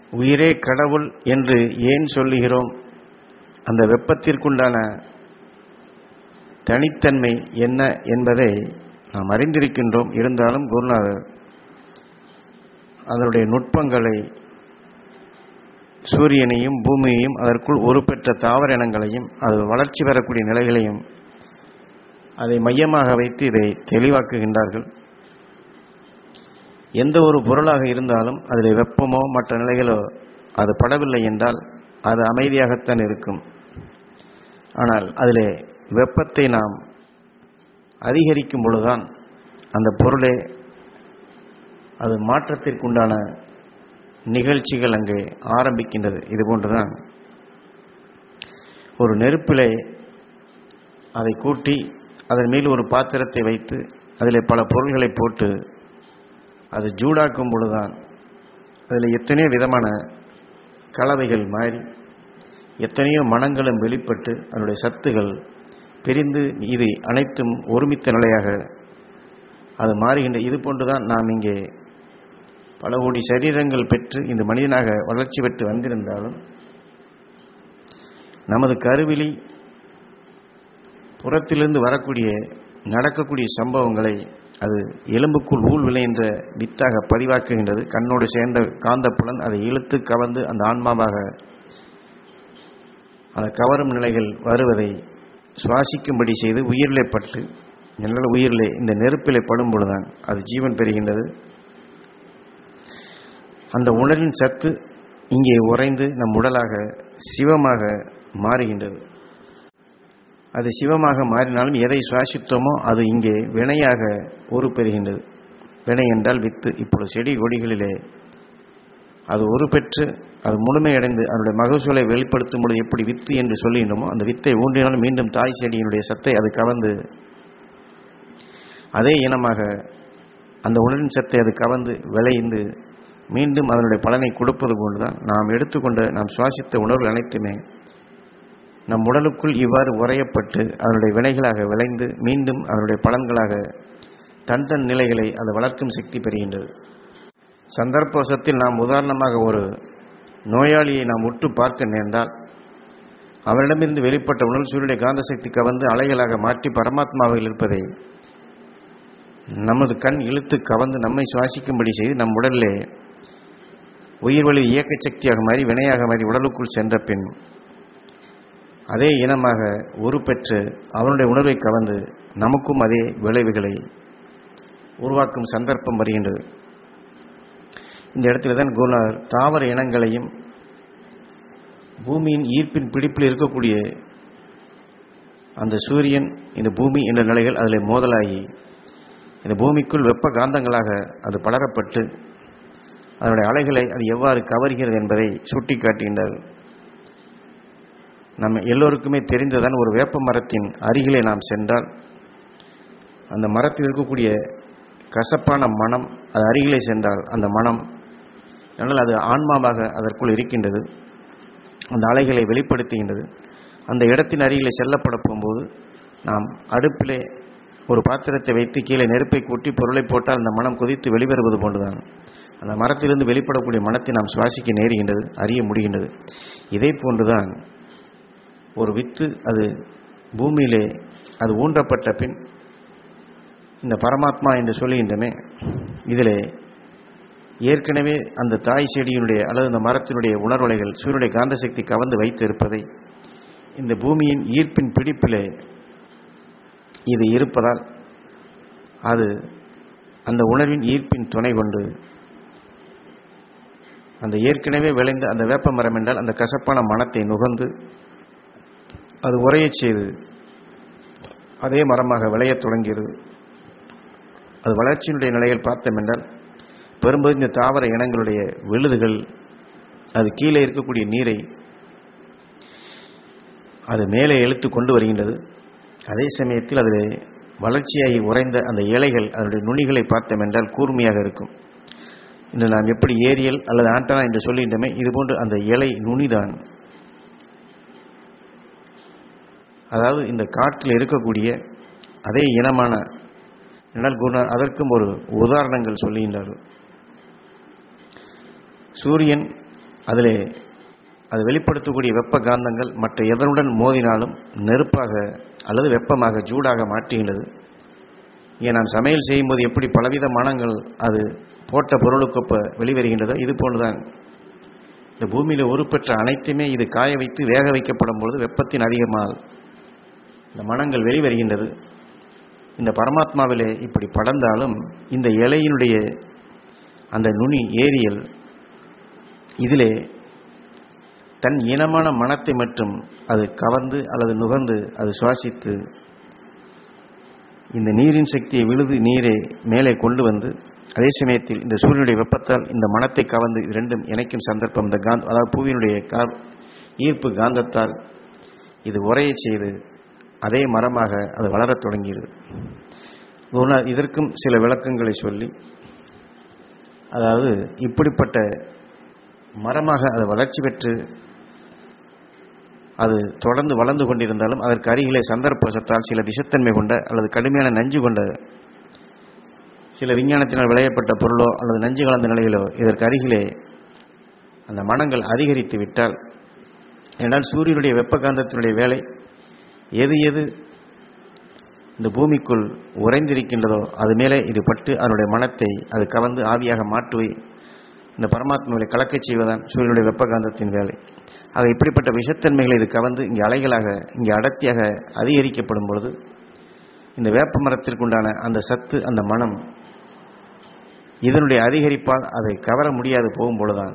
உயிரே கடவுள் என்று ஏன் சொல்லுகிறோம் அந்த வெப்பத்திற்குண்டான தனித்தன்மை என்ன என்பதை நாம் அறிந்திருக்கின்றோம் இருந்தாலும் குருநாதர் அதனுடைய நுட்பங்களை சூரியனையும் பூமியையும் அதற்குள் உருப்பெற்ற தாவர இனங்களையும் அது வளர்ச்சி பெறக்கூடிய நிலைகளையும் அதை மையமாக வைத்து இதை தெளிவாக்குகின்றார்கள் எந்த ஒரு பொருளாக இருந்தாலும் அதில் வெப்பமோ மற்ற நிலைகளோ அது படவில்லை என்றால் அது அமைதியாகத்தான் இருக்கும் ஆனால் அதில் வெப்பத்தை நாம் அதிகரிக்கும் பொழுதுதான் அந்த பொருளே அது மாற்றத்திற்குண்டான நிகழ்ச்சிகள் அங்கே ஆரம்பிக்கின்றது இது போன்றுதான் ஒரு நெருப்பிலே அதை கூட்டி அதன் மேல் ஒரு பாத்திரத்தை வைத்து அதில் பல பொருள்களை போட்டு அது ஜூடாக்கும் பொழுதுதான் அதில் எத்தனையோ விதமான கலவைகள் மாறி எத்தனையோ மனங்களும் வெளிப்பட்டு அதனுடைய சத்துகள் பிரிந்து இது அனைத்தும் ஒருமித்த நிலையாக அது மாறுகின்ற இது போன்றுதான் நாம் இங்கே பல கோடி சரீரங்கள் பெற்று இந்த மனிதனாக வளர்ச்சி பெற்று வந்திருந்தாலும் நமது கருவிலி புறத்திலிருந்து வரக்கூடிய நடக்கக்கூடிய சம்பவங்களை அது எலும்புக்குள் ஊழ் விளைகின்ற வித்தாக பதிவாக்குகின்றது கண்ணோடு சேர்ந்த காந்தப்புலன் அதை இழுத்து கவர்ந்து அந்த ஆன்மாவாக அந்த கவரும் நிலைகள் வருவதை சுவாசிக்கும்படி செய்து உயிரிலே பட்டு நல்ல உயிரிலே இந்த நெருப்பிலே படும் பொழுதுதான் அது ஜீவன் பெறுகின்றது அந்த உணரின் சத்து இங்கே உறைந்து நம் உடலாக சிவமாக மாறுகின்றது அது சிவமாக மாறினாலும் எதை சுவாசித்தோமோ அது இங்கே வினையாக உருப்பெறுகின்றது வினை என்றால் வித்து இப்பொழுது செடி கொடிகளிலே அது உருப்பெற்று அது முழுமையடைந்து அதனுடைய மகசூலை வெளிப்படுத்தும் பொழுது எப்படி வித்து என்று சொல்லுகின்றோமோ அந்த வித்தை ஊன்றினாலும் மீண்டும் தாய் செடியினுடைய சத்தை அது கவர்ந்து அதே இனமாக அந்த உணரின் சத்தை அது கவர்ந்து விளைந்து மீண்டும் அதனுடைய பலனை கொடுப்பது போன்றுதான் நாம் எடுத்துக்கொண்ட நாம் சுவாசித்த உணர்வுகள் அனைத்துமே நம் உடலுக்குள் இவ்வாறு உறையப்பட்டு அதனுடைய வினைகளாக விளைந்து மீண்டும் அதனுடைய பலன்களாக தன் தன் நிலைகளை அது வளர்க்கும் சக்தி பெறுகின்றது சந்தர்ப்பவசத்தில் நாம் உதாரணமாக ஒரு நோயாளியை நாம் உற்று பார்க்க நேர்ந்தால் அவரிடமிருந்து வெளிப்பட்ட உணர்வு சூரிய காந்த சக்தி கவர்ந்து அலைகளாக மாற்றி பரமாத்மாவில் இருப்பதை நமது கண் இழுத்து கவர்ந்து நம்மை சுவாசிக்கும்படி செய்து நம் உடலிலே உயிர் வழி இயக்க சக்தியாக மாறி வினையாக மாறி உடலுக்குள் சென்ற பின் அதே இனமாக உருப்பெற்று அவனுடைய உணர்வை கவர்ந்து நமக்கும் அதே விளைவுகளை உருவாக்கும் சந்தர்ப்பம் வருகின்றது இந்த இடத்துல தான் குருநாதர் தாவர இனங்களையும் பூமியின் ஈர்ப்பின் பிடிப்பில் இருக்கக்கூடிய அந்த சூரியன் இந்த பூமி என்ற நிலைகள் அதில் மோதலாகி இந்த பூமிக்குள் வெப்ப காந்தங்களாக அது படரப்பட்டு அதனுடைய அலைகளை அது எவ்வாறு கவர்கிறது என்பதை சுட்டி காட்டுகின்றார்கள் நம்ம எல்லோருக்குமே தெரிந்ததான் ஒரு வேப்ப மரத்தின் அருகிலே நாம் சென்றால் அந்த மரத்தில் இருக்கக்கூடிய கசப்பான மனம் அது அருகிலே சென்றால் அந்த மனம் ஆனால் அது ஆன்மாவாக அதற்குள் இருக்கின்றது அந்த அலைகளை வெளிப்படுத்துகின்றது அந்த இடத்தின் அருகிலே செல்லப்பட போகும்போது நாம் அடுப்பிலே ஒரு பாத்திரத்தை வைத்து கீழே நெருப்பை கூட்டி பொருளை போட்டால் அந்த மனம் கொதித்து வெளிவருவது போன்றுதான் அந்த மரத்திலிருந்து வெளிப்படக்கூடிய மனத்தை நாம் சுவாசிக்க நேருகின்றது அறிய முடிகின்றது இதே போன்றுதான் ஒரு வித்து அது பூமியிலே அது ஊன்றப்பட்ட பின் இந்த பரமாத்மா என்று சொல்லுகின்றமே இதில் ஏற்கனவே அந்த தாய் செடியினுடைய அல்லது அந்த மரத்தினுடைய உணர்வலைகள் சூரியனுடைய காந்த சக்தி கவர்ந்து வைத்து இருப்பதை இந்த பூமியின் ஈர்ப்பின் பிடிப்பிலே இது இருப்பதால் அது அந்த உணர்வின் ஈர்ப்பின் துணை கொண்டு அந்த ஏற்கனவே விளைந்த அந்த வேப்ப மரம் என்றால் அந்த கசப்பான மனத்தை நுகர்ந்து அது உரையச் செய்து அதே மரமாக விளையத் தொடங்கிறது அது வளர்ச்சியினுடைய நிலையில் பார்த்தோம் என்றால் பெரும்பகுதி இந்த தாவர இனங்களுடைய விழுதுகள் அது கீழே இருக்கக்கூடிய நீரை அது மேலே இழுத்து கொண்டு வருகின்றது அதே சமயத்தில் அதில் வளர்ச்சியாகி உறைந்த அந்த இலைகள் அதனுடைய நுனிகளை பார்த்தோம் என்றால் கூர்மையாக இருக்கும் இன்று நாம் எப்படி ஏரியல் அல்லது ஆண்டனா என்று சொல்லுகின்றமே இதுபோன்று அந்த இலை நுனிதான் அதாவது இந்த காற்றில் இருக்கக்கூடிய அதே இனமான என்றால் குருநார் அதற்கும் ஒரு உதாரணங்கள் சொல்லுகின்றார்கள் சூரியன் அதிலே அது வெளிப்படுத்தக்கூடிய வெப்ப காந்தங்கள் மற்ற எதனுடன் மோதினாலும் நெருப்பாக அல்லது வெப்பமாக ஜூடாக மாற்றுகின்றது இங்கே நாம் சமையல் செய்யும்போது எப்படி பலவித மனங்கள் அது போட்ட பொருளுக்கொப்ப வெளிவருகின்றதோ இது போன்றுதான் இந்த பூமியில் உருப்பெற்ற அனைத்துமே இது காய வைத்து வேக வைக்கப்படும் பொழுது வெப்பத்தின் அதிகமாக இந்த மனங்கள் வெளிவருகின்றது இந்த பரமாத்மாவிலே இப்படி படர்ந்தாலும் இந்த இலையினுடைய அந்த நுனி ஏரியல் இதிலே தன் இனமான மனத்தை மட்டும் அது கவர்ந்து அல்லது நுகர்ந்து அது சுவாசித்து இந்த நீரின் சக்தியை விழுது நீரை மேலே கொண்டு வந்து அதே சமயத்தில் இந்த சூரியனுடைய வெப்பத்தால் இந்த மனத்தை கவர்ந்து இது ரெண்டும் இணைக்கும் சந்தர்ப்பம் இந்த காந்த அதாவது பூவினுடைய கா ஈர்ப்பு காந்தத்தால் இது உரையை செய்து அதே மரமாக அது வளரத் தொடங்கியது ஒரு நாள் இதற்கும் சில விளக்கங்களை சொல்லி அதாவது இப்படிப்பட்ட மரமாக அது வளர்ச்சி பெற்று அது தொடர்ந்து வளர்ந்து கொண்டிருந்தாலும் அதற்கு அருகிலே சந்தர்ப்பவசத்தால் சில விஷத்தன்மை கொண்ட அல்லது கடுமையான நஞ்சு கொண்ட சில விஞ்ஞானத்தினால் விளையப்பட்ட பொருளோ அல்லது நஞ்சு கலந்த நிலையிலோ இதற்கு அருகிலே அந்த மனங்கள் அதிகரித்து விட்டால் ஏனால் சூரியனுடைய வெப்பகாந்தத்தினுடைய வேலை எது எது இந்த பூமிக்குள் உறைந்திருக்கின்றதோ அது மேலே இது பட்டு அதனுடைய மனத்தை அது கவர்ந்து ஆவியாக மாற்றுவை இந்த பரமாத்மாவை கலக்கச் செய்வதான் சூரியனுடைய வெப்பகாந்தத்தின் வேலை ஆக இப்படிப்பட்ட விஷத்தன்மைகளை இது கவர்ந்து இங்கே அலைகளாக இங்கே அடர்த்தியாக அதிகரிக்கப்படும் பொழுது இந்த வேப்ப மரத்திற்குண்டான அந்த சத்து அந்த மனம் இதனுடைய அதிகரிப்பால் அதை கவர முடியாது போகும் பொழுதுதான்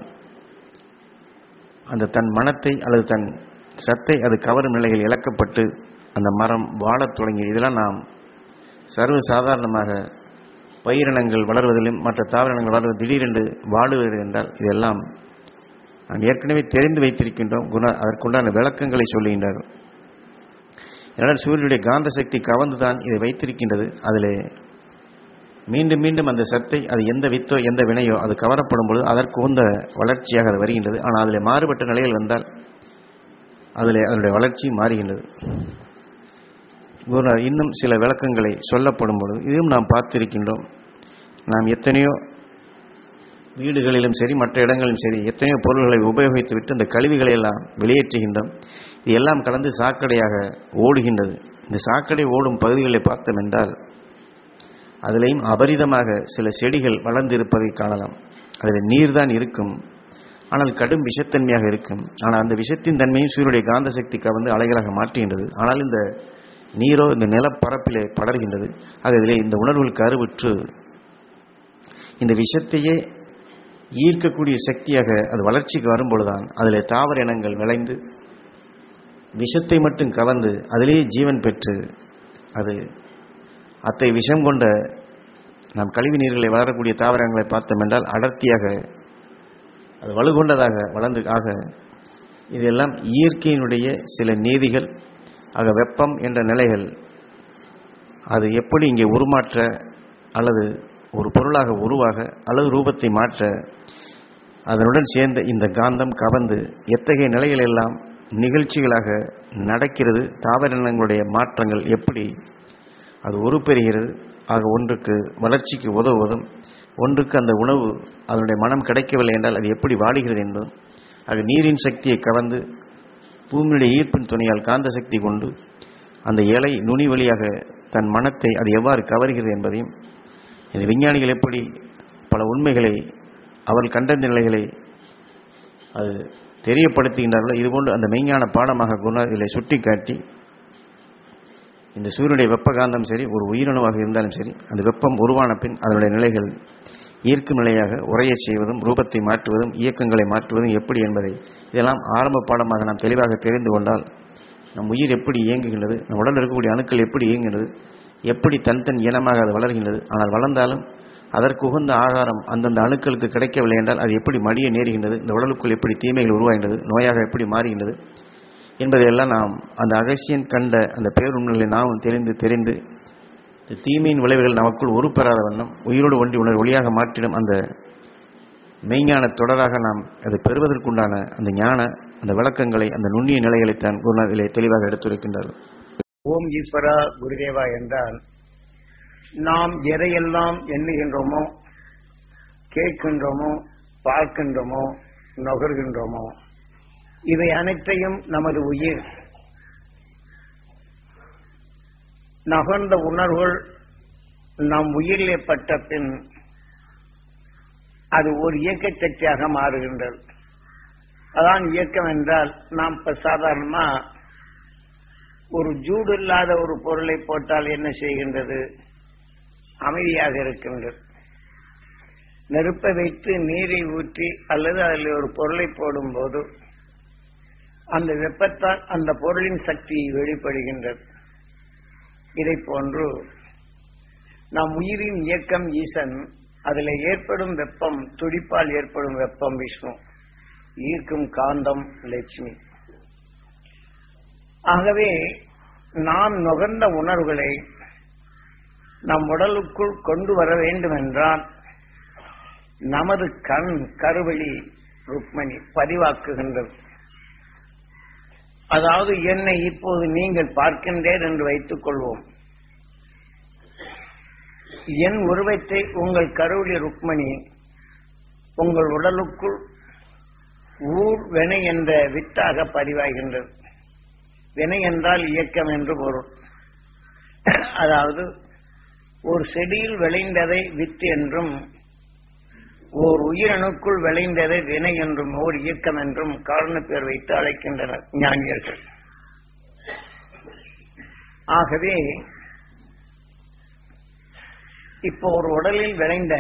அந்த தன் மனத்தை அல்லது தன் சத்தை அது கவரும் நிலையில் இழக்கப்பட்டு அந்த மரம் வாழத் தொடங்கி இதெல்லாம் நாம் சர்வ சாதாரணமாக பயிரினங்கள் வளர்வதிலும் மற்ற தாவரங்கள் வளர்வது திடீரென்று வாழுவது என்றால் இதெல்லாம் நாம் ஏற்கனவே தெரிந்து வைத்திருக்கின்றோம் குண அதற்குண்டான விளக்கங்களை சொல்லுகின்றார்கள் ஏனால் சூரியனுடைய காந்த சக்தி கவர்ந்துதான் இதை வைத்திருக்கின்றது அதிலே மீண்டும் மீண்டும் அந்த சத்தை அது எந்த வித்தோ எந்த வினையோ அது கவரப்படும் பொழுது அதற்கு உந்த வளர்ச்சியாக அது வருகின்றது ஆனால் அதில் மாறுபட்ட நிலையில் வந்தால் அதில் அதனுடைய வளர்ச்சி மாறுகின்றது குருநாதர் இன்னும் சில விளக்கங்களை சொல்லப்படும் பொழுது இதையும் நாம் பார்த்திருக்கின்றோம் நாம் எத்தனையோ வீடுகளிலும் சரி மற்ற இடங்களிலும் சரி எத்தனையோ பொருள்களை உபயோகித்து விட்டு அந்த கழிவுகளை எல்லாம் வெளியேற்றுகின்றோம் இது எல்லாம் கலந்து சாக்கடையாக ஓடுகின்றது இந்த சாக்கடை ஓடும் பகுதிகளை பார்த்தோம் என்றால் அதிலையும் அபரிதமாக சில செடிகள் வளர்ந்திருப்பதை காணலாம் அதில் நீர்தான் இருக்கும் ஆனால் கடும் விஷத்தன்மையாக இருக்கும் ஆனால் அந்த விஷத்தின் தன்மையும் சூரியனுடைய காந்த சக்தி கவர்ந்து அலைகளாக மாற்றுகின்றது ஆனால் இந்த நீரோ இந்த நிலப்பரப்பிலே படர்கின்றது ஆக இதிலே இந்த உணர்வுகள் கருவுற்று இந்த விஷத்தையே ஈர்க்கக்கூடிய சக்தியாக அது வளர்ச்சிக்கு வரும்பொழுதுதான் அதில் தாவர இனங்கள் விளைந்து விஷத்தை மட்டும் கவர்ந்து அதிலேயே ஜீவன் பெற்று அது அத்தை விஷம் கொண்ட நாம் கழிவு நீர்களை வளரக்கூடிய தாவரங்களை பார்த்தோம் என்றால் அடர்த்தியாக அது வலுகொண்டதாக வளர்ந்து ஆக இதெல்லாம் இயற்கையினுடைய சில நீதிகள் ஆக வெப்பம் என்ற நிலைகள் அது எப்படி இங்கே உருமாற்ற அல்லது ஒரு பொருளாக உருவாக அல்லது ரூபத்தை மாற்ற அதனுடன் சேர்ந்த இந்த காந்தம் கவர்ந்து எத்தகைய நிலைகள் எல்லாம் நிகழ்ச்சிகளாக நடக்கிறது தாவரங்களுடைய மாற்றங்கள் எப்படி அது உருப்பெறுகிறது ஆக ஒன்றுக்கு வளர்ச்சிக்கு உதவுவதும் ஒன்றுக்கு அந்த உணவு அதனுடைய மனம் கிடைக்கவில்லை என்றால் அது எப்படி வாடுகிறது என்பதும் அது நீரின் சக்தியை கவர்ந்து பூமியுடைய ஈர்ப்பின் துணையால் காந்த சக்தி கொண்டு அந்த இலை நுனி வழியாக தன் மனத்தை அது எவ்வாறு கவர்கிறது என்பதையும் இந்த விஞ்ஞானிகள் எப்படி பல உண்மைகளை அவர்கள் கண்டறிந்த நிலைகளை அது தெரியப்படுத்துகின்றார்களோ இதுபோன்று அந்த மெய்ஞான பாடமாக குருநாதிகளை சுட்டிக்காட்டி இந்த சூரியனுடைய வெப்பகாந்தம் சரி ஒரு உயிரணுவாக இருந்தாலும் சரி அந்த வெப்பம் உருவான பின் அதனுடைய நிலைகள் ஈர்க்கும் நிலையாக உரையச் செய்வதும் ரூபத்தை மாற்றுவதும் இயக்கங்களை மாற்றுவதும் எப்படி என்பதை இதெல்லாம் ஆரம்ப பாடமாக நாம் தெளிவாக தெரிந்து கொண்டால் நம் உயிர் எப்படி இயங்குகின்றது நம் உடலில் இருக்கக்கூடிய அணுக்கள் எப்படி இயங்குகிறது எப்படி தன் தன் இனமாக அது வளர்கின்றது ஆனால் வளர்ந்தாலும் அதற்கு உகந்த ஆகாரம் அந்தந்த அணுக்களுக்கு கிடைக்கவில்லை என்றால் அது எப்படி மடிய நேருகின்றது இந்த உடலுக்குள் எப்படி தீமைகள் உருவாகின்றது நோயாக எப்படி மாறுகின்றது என்பதையெல்லாம் நாம் அந்த அகசியன் கண்ட அந்த பேருண்மைகளை நாம் தெரிந்து தெரிந்து இந்த தீமையின் விளைவுகள் நமக்குள் உருப்பெறாத வண்ணம் உயிரோடு ஒன்றி உணர் ஒளியாக மாற்றிடும் அந்த மெய்ஞான தொடராக நாம் அதை பெறுவதற்குண்டான அந்த ஞான அந்த விளக்கங்களை அந்த நுண்ணிய நிலைகளைத்தான் குருநாதிலே தெளிவாக எடுத்துரைக்கின்றார்கள் ஓம் ஈஸ்வரா குருதேவா என்றால் நாம் எதையெல்லாம் எண்ணுகின்றோமோ கேட்கின்றோமோ பார்க்கின்றோமோ நுகர்கின்றோமோ இவை அனைத்தையும் நமது உயிர் நகர்ந்த உணர்வுகள் நம் உயிரிலே பட்ட பின் அது ஒரு இயக்க சக்தியாக மாறுகின்றது அதான் இயக்கம் என்றால் நாம் இப்ப சாதாரணமா ஒரு ஜூடு இல்லாத ஒரு பொருளை போட்டால் என்ன செய்கின்றது அமைதியாக இருக்கின்றது நெருப்பை வைத்து நீரை ஊற்றி அல்லது அதில் ஒரு பொருளை போடும்போது அந்த வெப்பத்தால் அந்த பொருளின் சக்தி வெளிப்படுகின்றது இதை போன்று நம் உயிரின் இயக்கம் ஈசன் அதில் ஏற்படும் வெப்பம் துடிப்பால் ஏற்படும் வெப்பம் விஷ்ணு ஈர்க்கும் காந்தம் லட்சுமி ஆகவே நாம் நுகர்ந்த உணர்வுகளை நம் உடலுக்குள் கொண்டு வர வேண்டும் என்றால் நமது கண் கருவழி ருக்மணி பதிவாக்குகின்றது அதாவது என்னை இப்போது நீங்கள் பார்க்கின்றேன் என்று வைத்துக் கொள்வோம் என் உருவத்தை உங்கள் கருவழி ருக்மணி உங்கள் உடலுக்குள் ஊர் வினை என்ற வித்தாக பதிவாகின்றது வினை என்றால் இயக்கம் என்று பொருள் அதாவது ஒரு செடியில் விளைந்ததை வித்து என்றும் ஓர் உயிரணுக்குள் விளைந்ததை வினை என்றும் ஓர் இயக்கம் என்றும் காரண பேர் வைத்து அழைக்கின்றனர் ஞானியர்கள் ஆகவே இப்போ ஒரு உடலில் விளைந்த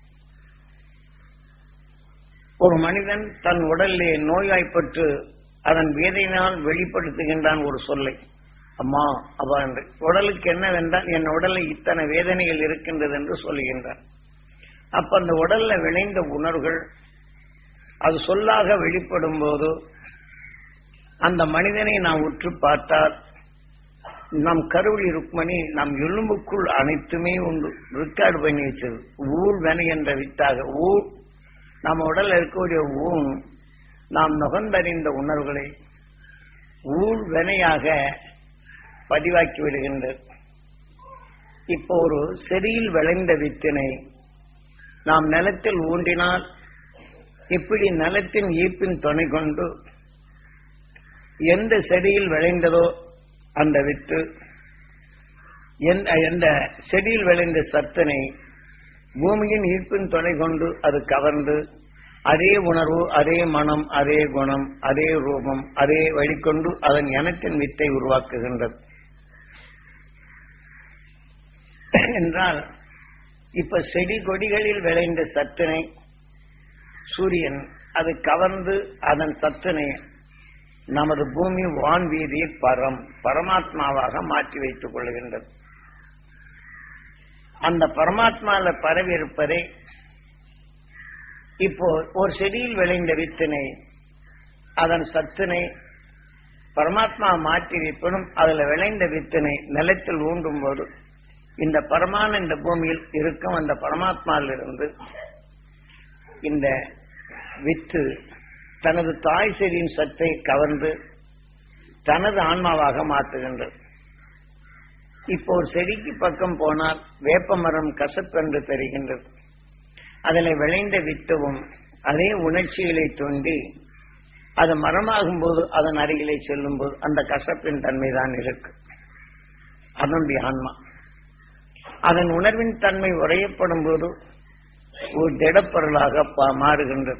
ஒரு மனிதன் தன் உடலிலே நோய்வாய்ப்பட்டு அதன் வேதையினால் வெளிப்படுத்துகின்றான் ஒரு சொல்லை அம்மா அப்பா என்று உடலுக்கு என்னவென்றால் என் உடலில் இத்தனை வேதனைகள் இருக்கின்றது என்று சொல்லுகின்றான் அப்ப அந்த உடல்ல விளைந்த உணர்வுகள் அது சொல்லாக வெளிப்படும் போது அந்த மனிதனை நாம் உற்று பார்த்தால் நம் கருவழி ருக்மணி நம் எலும்புக்குள் அனைத்துமே உண்டு ரெக்கார்டு பண்ணி வச்சது ஊர் வினை என்ற வித்தாக ஊர் நம்ம உடல்ல இருக்கக்கூடிய ஊன் நாம் நுகர்ந்தறிந்த உணர்வுகளை ஊர் வினையாக பதிவாக்கி விடுகின்றது இப்போ ஒரு செடியில் விளைந்த வித்தினை நாம் நிலத்தில் ஊன்றினால் இப்படி நிலத்தின் ஈர்ப்பின் துணை கொண்டு எந்த செடியில் விளைந்ததோ அந்த வித்து எந்த எந்த செடியில் விளைந்த சத்தனை பூமியின் ஈர்ப்பின் துணை கொண்டு அது கவர்ந்து அதே உணர்வு அதே மனம் அதே குணம் அதே ரூபம் அதே வழிகொண்டு அதன் இனத்தின் வித்தை உருவாக்குகின்றது என்றால் இப்ப செடி கொடிகளில் விளைந்த சத்தினை சூரியன் அது கவர்ந்து அதன் சத்தினை நமது பூமி வான்வீதியில் பரம் பரமாத்மாவாக மாற்றி வைத்துக் கொள்கின்றது அந்த பரமாத்மால பரவி இருப்பதை இப்போ ஒரு செடியில் விளைந்த வித்தினை அதன் சத்தினை பரமாத்மா மாற்றி வைப்பதும் அதுல விளைந்த வித்தினை நிலத்தில் ஊண்டும் போது இந்த பரமான இந்த பூமியில் இருக்கும் அந்த பரமாத்மாவிலிருந்து இந்த வித்து தனது தாய் செடியின் சத்தை கவர்ந்து தனது ஆன்மாவாக மாற்றுகின்றது இப்போ ஒரு செடிக்கு பக்கம் போனால் வேப்ப மரம் கசப்பென்று தெரிகின்றது அதில் விளைந்த வித்துவும் அதே உணர்ச்சிகளை தோண்டி அது மரமாகும் போது அதன் அருகிலே செல்லும் போது அந்த கசப்பின் தன்மை தான் இருக்கு அதனுடைய ஆன்மா அதன் உணர்வின் தன்மை உரையப்படும் போது ஒரு திடப்பொருளாக பா- மாறுகின்றது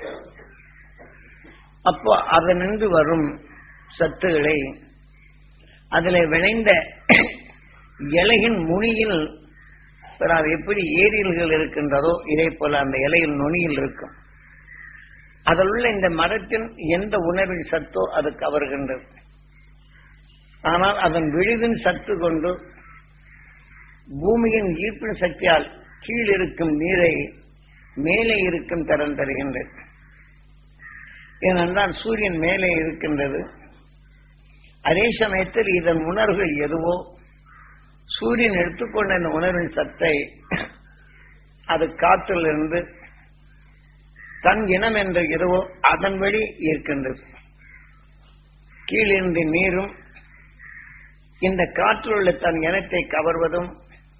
அப்போ அதனின்று வரும் சத்துக்களை அதில் விளைந்த இலையின் முனியில் பிறகு எப்படி ஏரியல்கள் இருக்கின்றதோ இதே போல அந்த இலையில் நுனியில் இருக்கும் அதில் உள்ள இந்த மரத்தின் எந்த உணர்வின் சத்தோ அது கவர்கின்றது ஆனால் அதன் விழுதின் சத்து கொண்டு பூமியின் ஈர்ப்பின் சக்தியால் கீழ் இருக்கும் நீரை மேலே இருக்கும் தரம் தருகின்றது ஏனென்றால் சூரியன் மேலே இருக்கின்றது அதே சமயத்தில் இதன் உணர்வுகள் எதுவோ சூரியன் எடுத்துக்கொண்ட இந்த உணர்வின் சத்தை அது காற்றிலிருந்து தன் இனம் என்ற எதுவோ அதன் வழி இருக்கின்றது கீழிருந்து நீரும் இந்த காற்றில் உள்ள தன் இனத்தை கவர்வதும்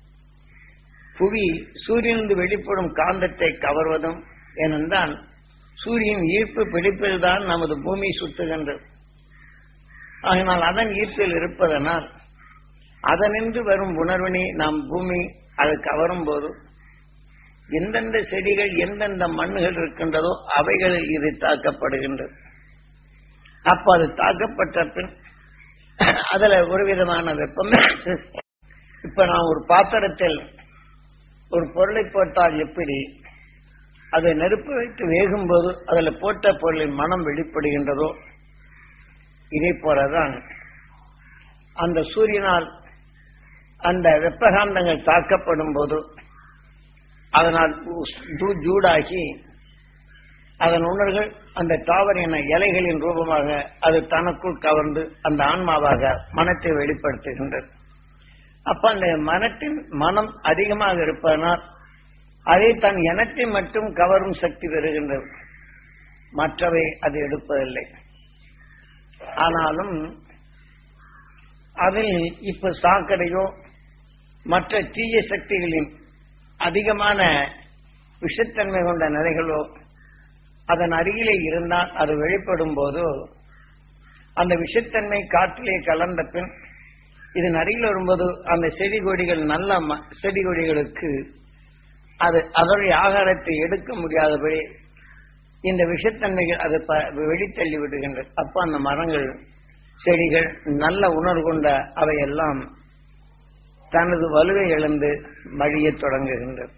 புவி சூரியனிலிருந்து வெளிப்படும் காந்தத்தை கவர்வதும் ஏனென்றால் சூரியன் ஈர்ப்பு பிடிப்பதுதான் நமது பூமி சுத்துகின்றது ஆகினால் அதன் ஈர்ப்பில் இருப்பதனால் அதனின்று வரும் உணர்வினை நாம் பூமி அது கவரும் போது எந்தெந்த செடிகள் எந்தெந்த மண்ணுகள் இருக்கின்றதோ அவைகளில் இது தாக்கப்படுகின்றது அப்ப அது தாக்கப்பட்ட பின் அதுல ஒரு விதமான வெப்பம் இப்ப நான் ஒரு பாத்திரத்தில் ஒரு பொருளை போட்டால் எப்படி அதை நெருப்பு வைத்து வேகும் போது அதுல போட்ட பொருளின் மனம் வெளிப்படுகின்றதோ இதே போலதான் அந்த சூரியனால் அந்த வெப்பகாந்தங்கள் தாக்கப்படும் போது அதனால் சூ- சூடாகி அதன் உணர்கள் அந்த தாவரின இலைகளின் ரூபமாக அது தனக்குள் கவர்ந்து அந்த ஆன்மாவாக மனத்தை வெளிப்படுத்துகின்றது அப்ப அந்த மனத்தின் மனம் அதிகமாக இருப்பதனால் அதை தன் இனத்தை மட்டும் கவரும் சக்தி பெறுகின்றது மற்றவை அது எடுப்பதில்லை ஆனாலும் அதில் இப்ப சாக்கடையோ மற்ற தீய சக்திகளின் அதிகமான விஷத்தன்மை கொண்ட நிலைகளோ அதன் அருகிலே இருந்தால் அது வெளிப்படும் போது அந்த விஷத்தன்மை காற்றிலே கலந்த பின் இதன் அருகில் வரும்போது அந்த செடி கொடிகள் நல்ல ம- செடி கொடிகளுக்கு அது அதனுடைய ஆகாரத்தை எடுக்க முடியாதபடி இந்த விஷத்தன்மைகள் அது ப- வெளித்தள்ளி விடுகின்றது அப்ப அந்த மரங்கள் செடிகள் நல்ல உணர்வு கொண்ட அவையெல்லாம் தனது வலுவை இழந்து மழியத் தொடங்குகின்றது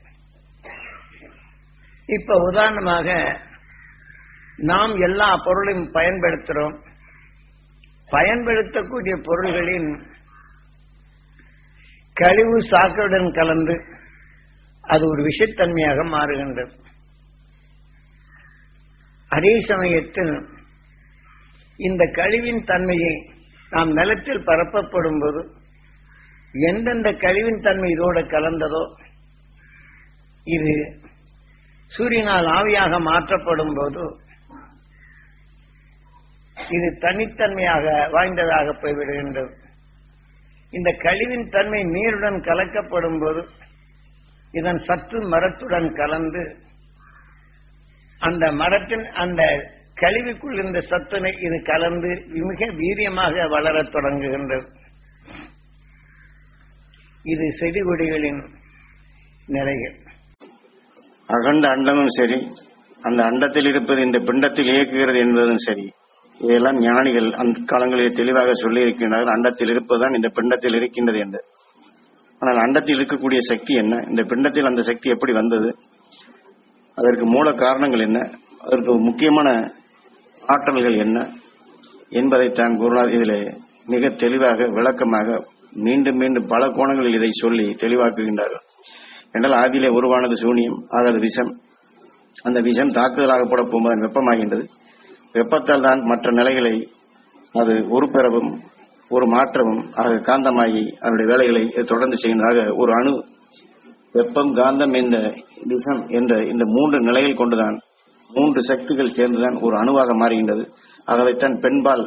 இப்ப உதாரணமாக நாம் எல்லா பொருளையும் பயன்படுத்துறோம் பயன்படுத்தக்கூடிய பொருள்களின் கழிவு சாக்கடையுடன் கலந்து அது ஒரு விஷத்தன்மையாக மாறுகின்றது அதே சமயத்தில் இந்த கழிவின் தன்மையை நாம் நிலத்தில் பரப்பப்படும் போது எந்தெந்த கழிவின் தன்மை இதோடு கலந்ததோ இது சூரியனால் ஆவியாக மாற்றப்படும் போது இது தனித்தன்மையாக வாய்ந்ததாக போய்விடுகின்றது இந்த கழிவின் தன்மை நீருடன் கலக்கப்படும் போது இதன் சத்து மரத்துடன் கலந்து அந்த மரத்தின் அந்த கழிவுக்குள் இந்த சத்தினை இது கலந்து மிக வீரியமாக வளரத் தொடங்குகின்றது இது செடி கொடிகளின் நிலைகள் அகண்ட அண்டமும் சரி அந்த அண்டத்தில் இருப்பது இந்த பிண்டத்தில் இயக்குகிறது என்பதும் சரி இதெல்லாம் ஞானிகள் அந்த காலங்களில் தெளிவாக சொல்லி இருக்கின்றார்கள் அண்டத்தில் இருப்பதுதான் இந்த பிண்டத்தில் இருக்கின்றது என்று ஆனால் அண்டத்தில் இருக்கக்கூடிய சக்தி என்ன இந்த பிண்டத்தில் அந்த சக்தி எப்படி வந்தது அதற்கு மூல காரணங்கள் என்ன அதற்கு முக்கியமான ஆற்றல்கள் என்ன என்பதைத்தான் குருநாத் இதில் மிக தெளிவாக விளக்கமாக மீண்டும் மீண்டும் பல கோணங்களில் இதை சொல்லி தெளிவாக்குகின்றார்கள் என்றால் ஆதியிலே உருவானது சூனியம் ஆகாது விஷம் அந்த விஷம் தாக்குதலாக போட போகும்போது அது வெப்பமாகின்றது வெப்பத்தால் தான் மற்ற நிலைகளை அது உருப்பெறவும் ஒரு மாற்றமும் ஆக காந்தமாகி அதனுடைய வேலைகளை இது தொடர்ந்து செய்கின்றதாக ஒரு அணு வெப்பம் காந்தம் என்ற விஷம் என்ற இந்த மூன்று நிலைகள் கொண்டுதான் மூன்று சக்திகள் சேர்ந்துதான் ஒரு அணுவாக மாறுகின்றது ஆகவேத்தான் பெண்பால்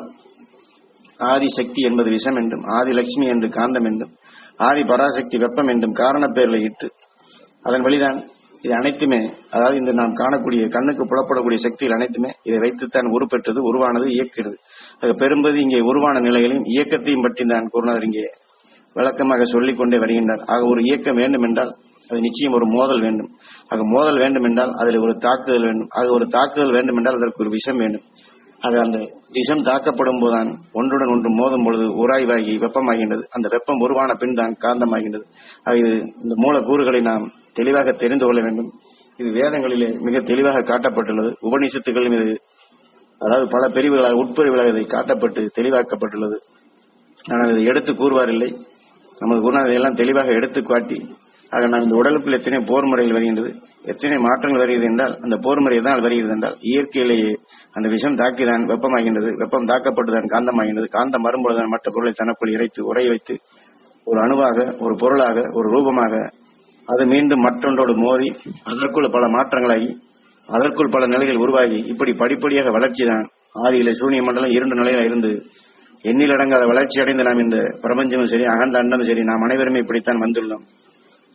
ஆதி சக்தி என்பது விஷம் என்றும் ஆதி லட்சுமி என்று காந்தம் என்றும் ஆதி பராசக்தி வெப்பம் என்றும் காரண பெயர்களை இட்டு அதன் வழிதான் இது அனைத்துமே அதாவது இந்த நாம் காணக்கூடிய கண்ணுக்கு புலப்படக்கூடிய சக்திகள் அனைத்துமே இதை வைத்துத்தான் உருப்பெற்றது உருவானது இயக்கிறது ஆக பெரும்பது இங்கே உருவான நிலைகளையும் இயக்கத்தையும் பற்றி தான் குருநாதர் இங்கே விளக்கமாக சொல்லிக் கொண்டே வருகின்றார் ஆக ஒரு இயக்கம் வேண்டும் என்றால் அது நிச்சயம் ஒரு மோதல் வேண்டும் ஆக மோதல் வேண்டும் என்றால் அதில் ஒரு தாக்குதல் வேண்டும் ஆக ஒரு தாக்குதல் வேண்டும் என்றால் அதற்கு ஒரு விஷம் வேண்டும் ஆக அந்த விஷம் தாக்கப்படும் போதுதான் ஒன்றுடன் ஒன்று மோதும் பொழுது உராய்வாகி வெப்பமாகின்றது அந்த வெப்பம் உருவான பின் தான் காந்தமாகின்றது ஆக இது இந்த மூலக்கூறுகளை நாம் தெளிவாக தெரிந்து கொள்ள வேண்டும் இது வேதங்களிலே மிக தெளிவாக காட்டப்பட்டுள்ளது உபநிஷத்துக்களும் இது அதாவது பல பிரிவுகளாக உட்பிரிவுகளாக இதை காட்டப்பட்டு தெளிவாக்கப்பட்டுள்ளது ஆனால் இதை எடுத்து கூறுவாரில்லை நமது குருநாதர் எல்லாம் தெளிவாக எடுத்து காட்டி ஆக நாம் இந்த உடலுக்குள் எத்தனை போர் முறைகள் வருகின்றது எத்தனை மாற்றங்கள் வருகிறது என்றால் அந்த போர் முறை எதனால் வருகிறது என்றால் இயற்கையிலேயே அந்த விஷம் தாக்கிதான் வெப்பமாகின்றது வெப்பம் தாக்கப்பட்டுதான் காந்தமாகின்றது காந்தம் வரும்பொழுதுதான் மற்ற பொருளை தனக்குள் இறைத்து உரைய வைத்து ஒரு அணுவாக ஒரு பொருளாக ஒரு ரூபமாக அது மீண்டும் மற்றொன்றோடு மோதி அதற்குள் பல மாற்றங்களாகி அதற்குள் பல நிலைகள் உருவாகி இப்படி படிப்படியாக வளர்ச்சி தான் ஆதியில சூனிய மண்டலம் இரண்டு நிலையில இருந்து எண்ணிலடங்காத வளர்ச்சி அடைந்து நாம் இந்த பிரபஞ்சமும் சரி அகண்ட அண்டமும் சரி நாம் அனைவருமே இப்படித்தான் வந்துள்ளோம்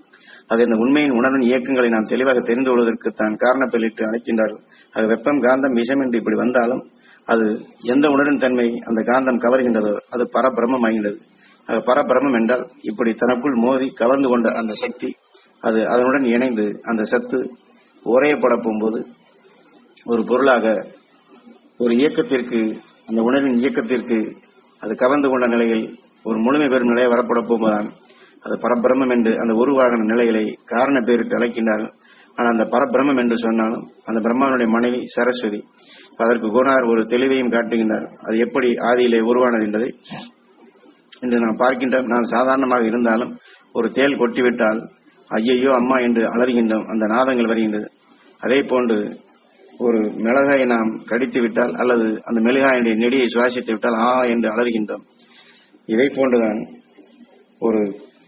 அது இந்த உண்மையின் உணர்வின் இயக்கங்களை நாம் தெளிவாக தெரிந்து கொள்வதற்கு தான் காரணப்பெயலிட்டு அழைக்கின்றார்கள் அது வெப்பம் காந்தம் விஷம் என்று இப்படி வந்தாலும் அது எந்த உணர்வின் தன்மை அந்த காந்தம் கவர்கின்றதோ அது பரபிரமம் ஆகின்றது அது பரபிரமம் என்றால் இப்படி தனக்குள் மோதி கவர்ந்து கொண்ட அந்த சக்தி அது அதனுடன் இணைந்து அந்த சத்து உரையப்பட போகும்போது ஒரு பொருளாக ஒரு இயக்கத்திற்கு அந்த உணர்வின் இயக்கத்திற்கு அது கவர்ந்து கொண்ட நிலையில் ஒரு முழுமை பெறும் நிலையை வரப்பட போகும்போதுதான் அது பரபிரமம் என்று அந்த உருவாகின நிலைகளை காரண பேருக்கு அழைக்கின்றார்கள் ஆனால் அந்த பரபிரமம் என்று சொன்னாலும் அந்த பிரம்மாவனுடைய மனைவி சரஸ்வதி அதற்கு குருநாதர் ஒரு தெளிவையும் காட்டுகின்றார் அது எப்படி ஆதியிலே உருவானது என்பதை இன்று நாம் பார்க்கின்றோம் நான் சாதாரணமாக இருந்தாலும் ஒரு தேல் கொட்டிவிட்டால் ஐயையோ அம்மா என்று அலறுகின்றோம் அந்த நாதங்கள் வருகின்றது அதே போன்று ஒரு மிளகாயை நாம் கடித்து விட்டால் அல்லது அந்த மிளகாயினுடைய நெடியை சுவாசித்து விட்டால் ஆ என்று அலறுகின்றோம் இதை போன்றுதான் ஒரு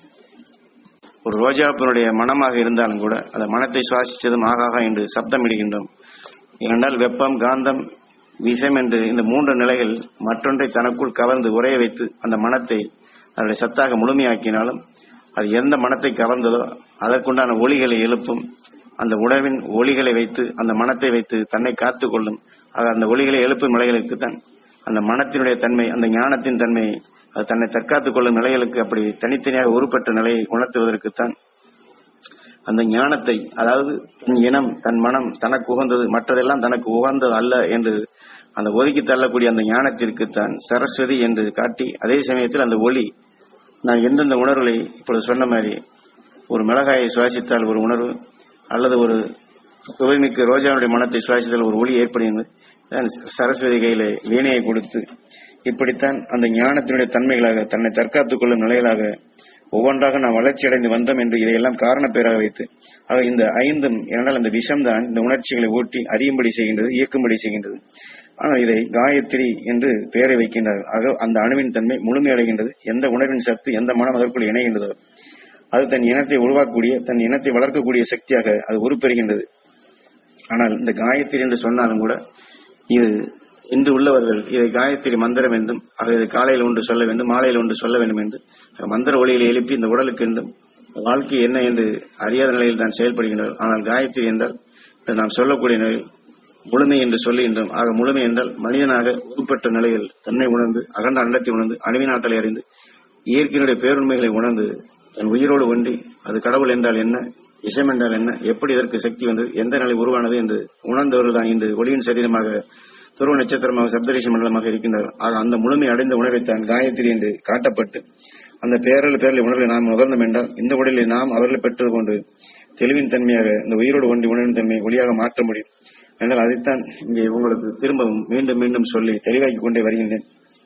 ஒரு ரோஜாப்பினுடைய மனமாக இருந்தாலும் கூட அந்த மனத்தை சுவாசித்ததும் ஆகாகா என்று சப்தமிடுகின்றோம் ஏனென்றால் வெப்பம் காந்தம் விஷம் என்று இந்த மூன்று நிலைகள் மற்றொன்றை தனக்குள் கவர்ந்து உரைய வைத்து அந்த மனத்தை அதனுடைய சத்தாக முழுமையாக்கினாலும் அது எந்த மனத்தை கவர்ந்ததோ அதற்குண்டான ஒளிகளை எழுப்பும் அந்த உணவின் ஒளிகளை வைத்து அந்த மனத்தை வைத்து தன்னை காத்துக் கொள்ளும் ஆக அந்த ஒளிகளை எழுப்பும் நிலைகளுக்கு தான் அந்த மனத்தினுடைய தன்மை அந்த ஞானத்தின் தன்மை அது தன்னை தற்காத்துக் கொள்ளும் நிலைகளுக்கு அப்படி தனித்தனியாக உருப்பட்ட நிலையை உணர்த்துவதற்குத்தான் அந்த ஞானத்தை அதாவது தன் இனம் தன் மனம் தனக்கு உகந்தது மற்றதெல்லாம் தனக்கு உகந்தது அல்ல என்று அந்த ஒதுக்கி தள்ளக்கூடிய அந்த ஞானத்திற்குத்தான் சரஸ்வதி என்று காட்டி அதே சமயத்தில் அந்த ஒளி நான் எந்தெந்த உணர்வுகளை இப்பொழுது சொன்ன மாதிரி ஒரு மிளகாயை சுவாசித்தால் ஒரு உணர்வு அல்லது ஒரு சுவைமிக்க ரோஜாவுடைய மனத்தை சுவாசித்தால் ஒரு ஒளி ஏற்படுகிறது சரஸ்வதி கையில வீணையை கொடுத்து இப்படித்தான் அந்த ஞானத்தினுடைய தன்மைகளாக தன்னை தற்காத்துக் கொள்ளும் நிலைகளாக ஒவ்வொன்றாக நாம் வளர்ச்சி அடைந்து வந்தோம் என்று இதையெல்லாம் காரண பேராக வைத்து ஆக இந்த ஐந்தும் ஏனென்றால் அந்த விஷம் தான் இந்த உணர்ச்சிகளை ஊட்டி அறியும்படி செய்கின்றது இயக்கும்படி செய்கின்றது ஆனால் இதை காயத்ரி என்று பெயரை வைக்கின்றார் ஆக அந்த அணுவின் தன்மை முழுமையடைகின்றது எந்த உணர்வின் சக்தி எந்த மனம் அதற்குள் இணைகின்றதோ அது தன் இனத்தை உருவாக்கக்கூடிய தன் இனத்தை வளர்க்கக்கூடிய சக்தியாக அது உருப்பெறுகின்றது ஆனால் இந்த காயத்ரி என்று சொன்னாலும் கூட இது இன்று உள்ளவர்கள் இதை காயத்ரி மந்திரம் என்றும் ஆக இது காலையில் ஒன்று சொல்ல வேண்டும் மாலையில் ஒன்று சொல்ல வேண்டும் என்று மந்திர ஒளியில் எழுப்பி இந்த உடலுக்கு என்றும் வாழ்க்கை என்ன என்று அறியாத நிலையில் தான் செயல்படுகின்றனர் ஆனால் காயத்ரி என்றால் நாம் சொல்லக்கூடிய நிலையில் முழுமை என்று சொல்லுகின்றோம் ஆக முழுமை என்றால் மனிதனாக உருப்பட்ட நிலையில் தன்னை உணர்ந்து அகண்ட அண்டத்தை உணர்ந்து அணுவின் ஆற்றலை அறிந்து இயற்கையினுடைய பேருண்மைகளை உணர்ந்து தன் உயிரோடு ஒன்றி அது கடவுள் என்றால் என்ன விஷம் என்றால் என்ன எப்படி இதற்கு சக்தி வந்தது எந்த நிலை உருவானது என்று உணர்ந்தவர்கள் தான் இன்று ஒளியின் சரீரமாக துருவ நட்சத்திரமாக சப்தரிஷி மண்டலமாக இருக்கின்றார் ஆக அந்த முழுமை அடைந்த உணர்வைத்தான் காயத்ரி என்று காட்டப்பட்டு அந்த பேரல் பேரலை உணர்வை நாம் நுகர்ந்தோம் என்றால் இந்த உடலில் நாம் அவர்களை பெற்றுக் கொண்டு தெளிவின் தன்மையாக இந்த உயிரோடு ஒன்றி உணர்வின் தன்மை ஒளியாக மாற்ற முடியும் என்றால் அதைத்தான் இங்கே உங்களுக்கு திரும்பவும் மீண்டும் மீண்டும் சொல்லி தெளிவாக்கி கொண்டே வருகின்றேன்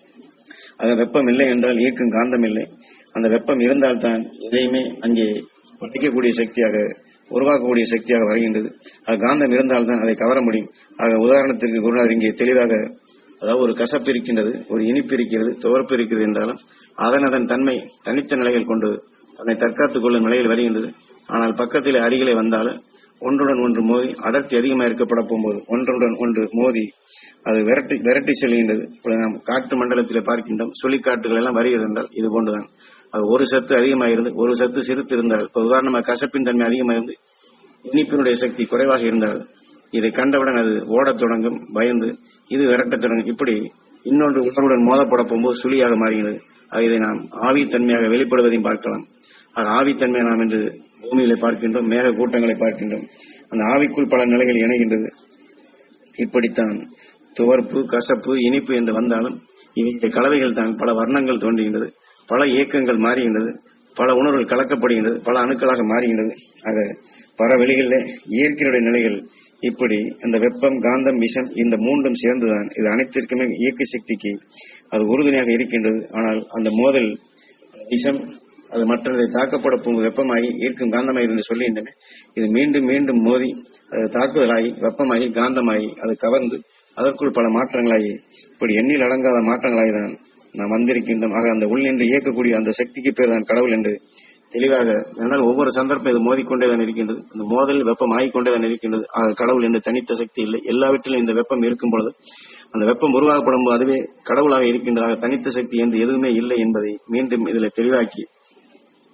அது வெப்பம் இல்லை என்றால் ஈர்க்கும் காந்தம் இல்லை அந்த வெப்பம் இருந்தால்தான் எதையுமே அங்கே படைக்கக்கூடிய சக்தியாக உருவாக்கக்கூடிய சக்தியாக வருகின்றது அது காந்தம் இருந்தால்தான் அதை கவர முடியும் ஆக உதாரணத்திற்கு குருநாதர் இங்கே தெளிவாக அதாவது ஒரு கசப்பு இருக்கின்றது ஒரு இனிப்பு இருக்கிறது துவர்ப்பு இருக்கிறது என்றாலும் அதன் அதன் தன்மை தனித்த நிலைகள் கொண்டு தன்னை தற்காத்துக் கொள்ளும் நிலையில் வருகின்றது ஆனால் பக்கத்தில் அருகிலே வந்தாலும் ஒன்றுடன் ஒன்று மோதி அடர்த்தி அதிகமாக இருக்கப்பட போகும்போது ஒன்றுடன் ஒன்று மோதி அது விரட்டி விரட்டி செல்கின்றது இப்ப நாம் காட்டு மண்டலத்தில் பார்க்கின்றோம் சுழிக்காட்டுகள் எல்லாம் வருகிறது என்றால் இது போன்றுதான் அது ஒரு சத்து அதிகமாக இருந்து ஒரு சத்து சிறுத்து இருந்தால் இப்போ உதாரணமாக கசப்பின் தன்மை அதிகமாக இருந்து இனிப்பினுடைய சக்தி குறைவாக இருந்தால் இதை கண்டவுடன் அது ஓடத் தொடங்கும் பயந்து இது விரட்டத் தொடங்கும் இப்படி இன்னொன்று உணர்வுடன் மோதப்பட போகும்போது சுழியாக மாறுகிறது ஆக இதை நாம் ஆவித்தன்மையாக வெளிப்படுவதையும் பார்க்கலாம் ஆக ஆவித்தன்மையை நாம் இன்று பூமியிலே பார்க்கின்றோம் மேக கூட்டங்களை பார்க்கின்றோம் அந்த ஆவிக்குள் பல நிலைகள் இணைகின்றது இப்படித்தான் துவர்ப்பு கசப்பு இனிப்பு என்று வந்தாலும் இவைய கலவைகள் தான் பல வர்ணங்கள் தோன்றுகின்றது பல இயக்கங்கள் மாறுகின்றது பல உணர்வுகள் கலக்கப்படுகின்றது பல அணுக்களாக மாறுகின்றது ஆக பல வெளிகளில் இயற்கையுடைய நிலைகள் இப்படி அந்த வெப்பம் காந்தம் விஷம் இந்த மூன்றும் சேர்ந்துதான் இது அனைத்திற்குமே இயக்க சக்திக்கு அது உறுதுணையாக இருக்கின்றது ஆனால் அந்த மோதல் விஷம் அது மற்றதை தாக்கப்பட போகும் வெப்பமாகி ஈர்க்கும் காந்தமாகி என்று சொல்லுகின்றன இது மீண்டும் மீண்டும் மோதி அது தாக்குதலாகி வெப்பமாகி காந்தமாகி அது கவர்ந்து அதற்குள் பல மாற்றங்களாகி இப்படி எண்ணில் அடங்காத மாற்றங்களாகி தான் நாம் வந்திருக்கின்றோம் ஆக அந்த உள் நின்று இயக்கக்கூடிய அந்த சக்திக்கு பேர் தான் கடவுள் என்று தெளிவாக என்னால் ஒவ்வொரு சந்தர்ப்பம் இது மோதிக்கொண்டே தான் இருக்கின்றது இந்த மோதல் வெப்பம் ஆகிக்கொண்டே தான் இருக்கின்றது ஆக கடவுள் என்று தனித்த சக்தி இல்லை எல்லாவற்றிலும் இந்த வெப்பம் இருக்கும் பொழுது அந்த வெப்பம் உருவாக்கப்படும் போது அதுவே கடவுளாக இருக்கின்றதாக தனித்த சக்தி என்று எதுவுமே இல்லை என்பதை மீண்டும் இதில் தெளிவாக்கி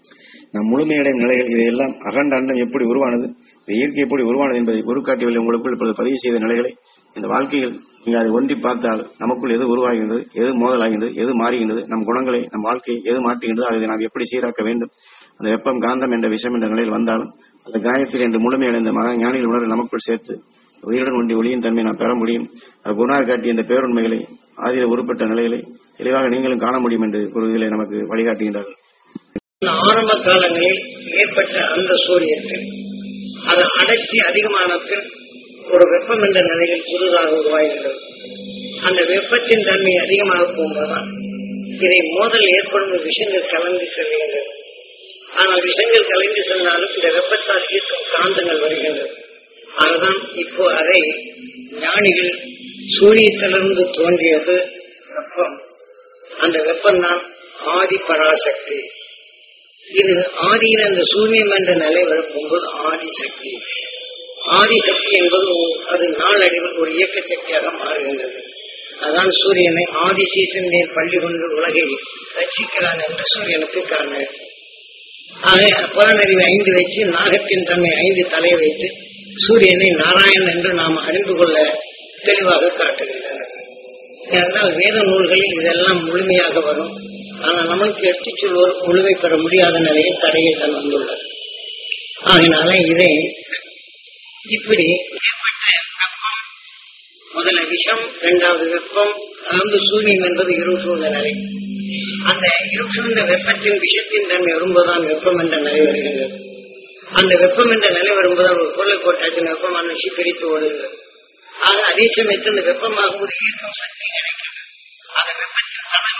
நம் முழுமையடையும் நிலைகள் இதையெல்லாம் அகண்ட அண்டம் எப்படி உருவானது இந்த இயற்கை எப்படி உருவானது என்பதை குருக்காட்டியவில் உங்களுக்குள் இப்பொழுது பதிவு செய்த நிலைகளை இந்த வாழ்க்கையில் நீங்கள் அதை ஒன்றி பார்த்தால் நமக்குள் எது உருவாகின்றது எது மோதலாகின்றது எது மாறுகின்றது நம் குணங்களை நம் வாழ்க்கையை எது மாற்றுகின்றது அதை நாம் எப்படி சீராக்க வேண்டும் அந்த வெப்பம் காந்தம் என்ற விஷயம் என்ற நிலையில் வந்தாலும் அந்த காயத்தில் என்று முழுமையடைந்த மகா ஞானிகள் உணர்வு நமக்குள் சேர்த்து உயிருடன் ஒன்றி ஒளியின் தன்மை நாம் பெற முடியும் அது குணார் காட்டிய இந்த பேருண்மைகளை ஆதிர உருப்பட்ட நிலைகளை தெளிவாக நீங்களும் காண முடியும் என்று குருவிகளை நமக்கு வழிகாட்டுகின்றார்கள் ஆரம்ப காலங்களில் ஏற்பட்ட அந்த சூரியத்தில் அது அடர்த்தி அதிகமான பின் ஒரு வெப்பம் என்ற நிலையில் புதிதாக உருவாகின்றது அந்த வெப்பத்தின் தன்மை அதிகமாக போகும்போதுதான் இதை மோதல் ஏற்படும் விஷயங்கள் கலந்து செல்கின்றது ஆனால் விஷயங்கள் கலந்து சென்றாலும் இந்த வெப்பத்தால் ஈர்க்கும் காந்தங்கள் வருகின்றது அதுதான் இப்போ அதை ஞானிகள் சூரியத்திலிருந்து தோன்றியது வெப்பம் அந்த வெப்பம்தான் ஆதி பராசக்தி இது ஆதியில் அந்த சூன்யம் என்ற நிலை வரும்போது ஆதிசக்தி ஆதிசக்தி என்பது ஒரு- அது நாளடைவில் ஒரு இயக்க சக்தியாக மாறுகின்றது அதான் சூரியனை ஆதி சீசன் மேல் பள்ளி கொண்டு உலகை ரட்சிக்கிறான் என்று சூரியனுக்கு காரணம் ஆக புலனறிவு ஐந்து வச்சு நாகத்தின் தன்மை ஐந்து தலை வைத்து சூரியனை நாராயணன் என்று நாம் அறிந்து கொள்ள தெளிவாக காட்டுகின்றனர் ஏனென்றால் வேத நூல்களில் இதெல்லாம் முழுமையாக வரும் ஆனால் நமக்கு எடுத்துச் சொல்வோர் முழுமை பெற முடியாத நிலையில் தடையை தான் வந்துள்ளது ஆகினால இதை இப்படி ஏற்பட்ட வெப்பம் முதல்ல விஷம் இரண்டாவது வெப்பம் அதாவது சூன்யம் என்பது இருசூழ்ந்த நிலை அந்த இருசூழ்ந்த வெப்பத்தின் விஷத்தின் தன்மை வரும்போதுதான் வெப்பம் என்ற நிலை வருகின்றது அந்த வெப்பம் என்ற நிலை வரும்போதுதான் ஒரு பொருளை போட்டாச்சின் வெப்பமான விஷயம் பிரித்து ஓடுகிறது ஆக அதே சமயத்தில் இந்த வெப்பமாகும் போது ஈர்க்கும் சக்தி கிடைக்கிறது அந்த வெப்பத்தின் தன்மை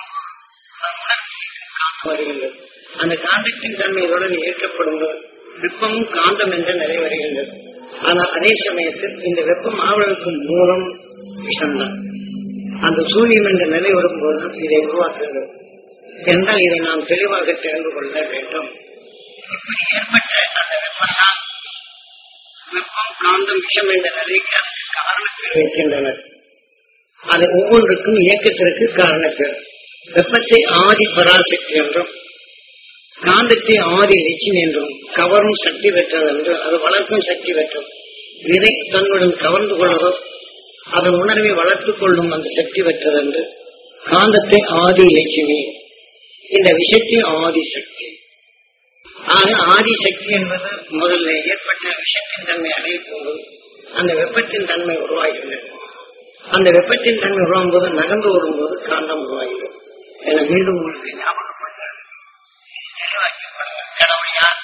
வருகின்றது அந்த காந்தத்தின் தன்மையுடன் ஈர்க்கப்படும் போது வெப்பமும் காந்தம் என்ற நிலை வருகின்றது ஆனால் அதே சமயத்தில் இந்த வெப்பம் ஆவதற்கு மூலம் விஷம்தான் அந்த சூரியன் என்ற நிலை வரும்போது இதை உருவாக்குகிறது என்றால் இதை நாம் தெளிவாக தெரிந்து கொள்ள வேண்டும் இப்படி ஏற்பட்ட அந்த வெப்பம் தான் வெப்பம் காந்தம் விஷம் என்ற நிலைக்கு அதற்கு காரணத்தில் வைக்கின்றனர் அது ஒவ்வொன்றுக்கும் இயக்கத்திற்கு காரணத்தில் வெப்பத்தை ஆதி பராசக்தி என்றும் காந்தத்தை ஆதி லட்சுமி என்றும் கவரும் சக்தி பெற்றது என்று அது வளர்க்கும் சக்தி பெற்றது இதை தன்னுடன் கவர்ந்து கொள்வதோ அதன் உணர்வை வளர்த்துக் கொள்ளும் அந்த சக்தி பெற்றது என்று காந்தத்தை ஆதி லட்சுமி இந்த விஷத்தை ஆதி சக்தி ஆக ஆதி சக்தி என்பது முதல்ல ஏற்பட்ட விஷத்தின் தன்மை அடையும் போது அந்த வெப்பத்தின் தன்மை உருவாகிறது அந்த வெப்பத்தின் தன்மை உருவாகும் போது நகர்ந்து ஓடும்போது காந்தம் உருவாகிறது என மீண்டும் உங்களுக்கு ஞாபகப்படுத்த தெளிவாக்கிக் கொள்ளுங்கள். கடவுள் யார்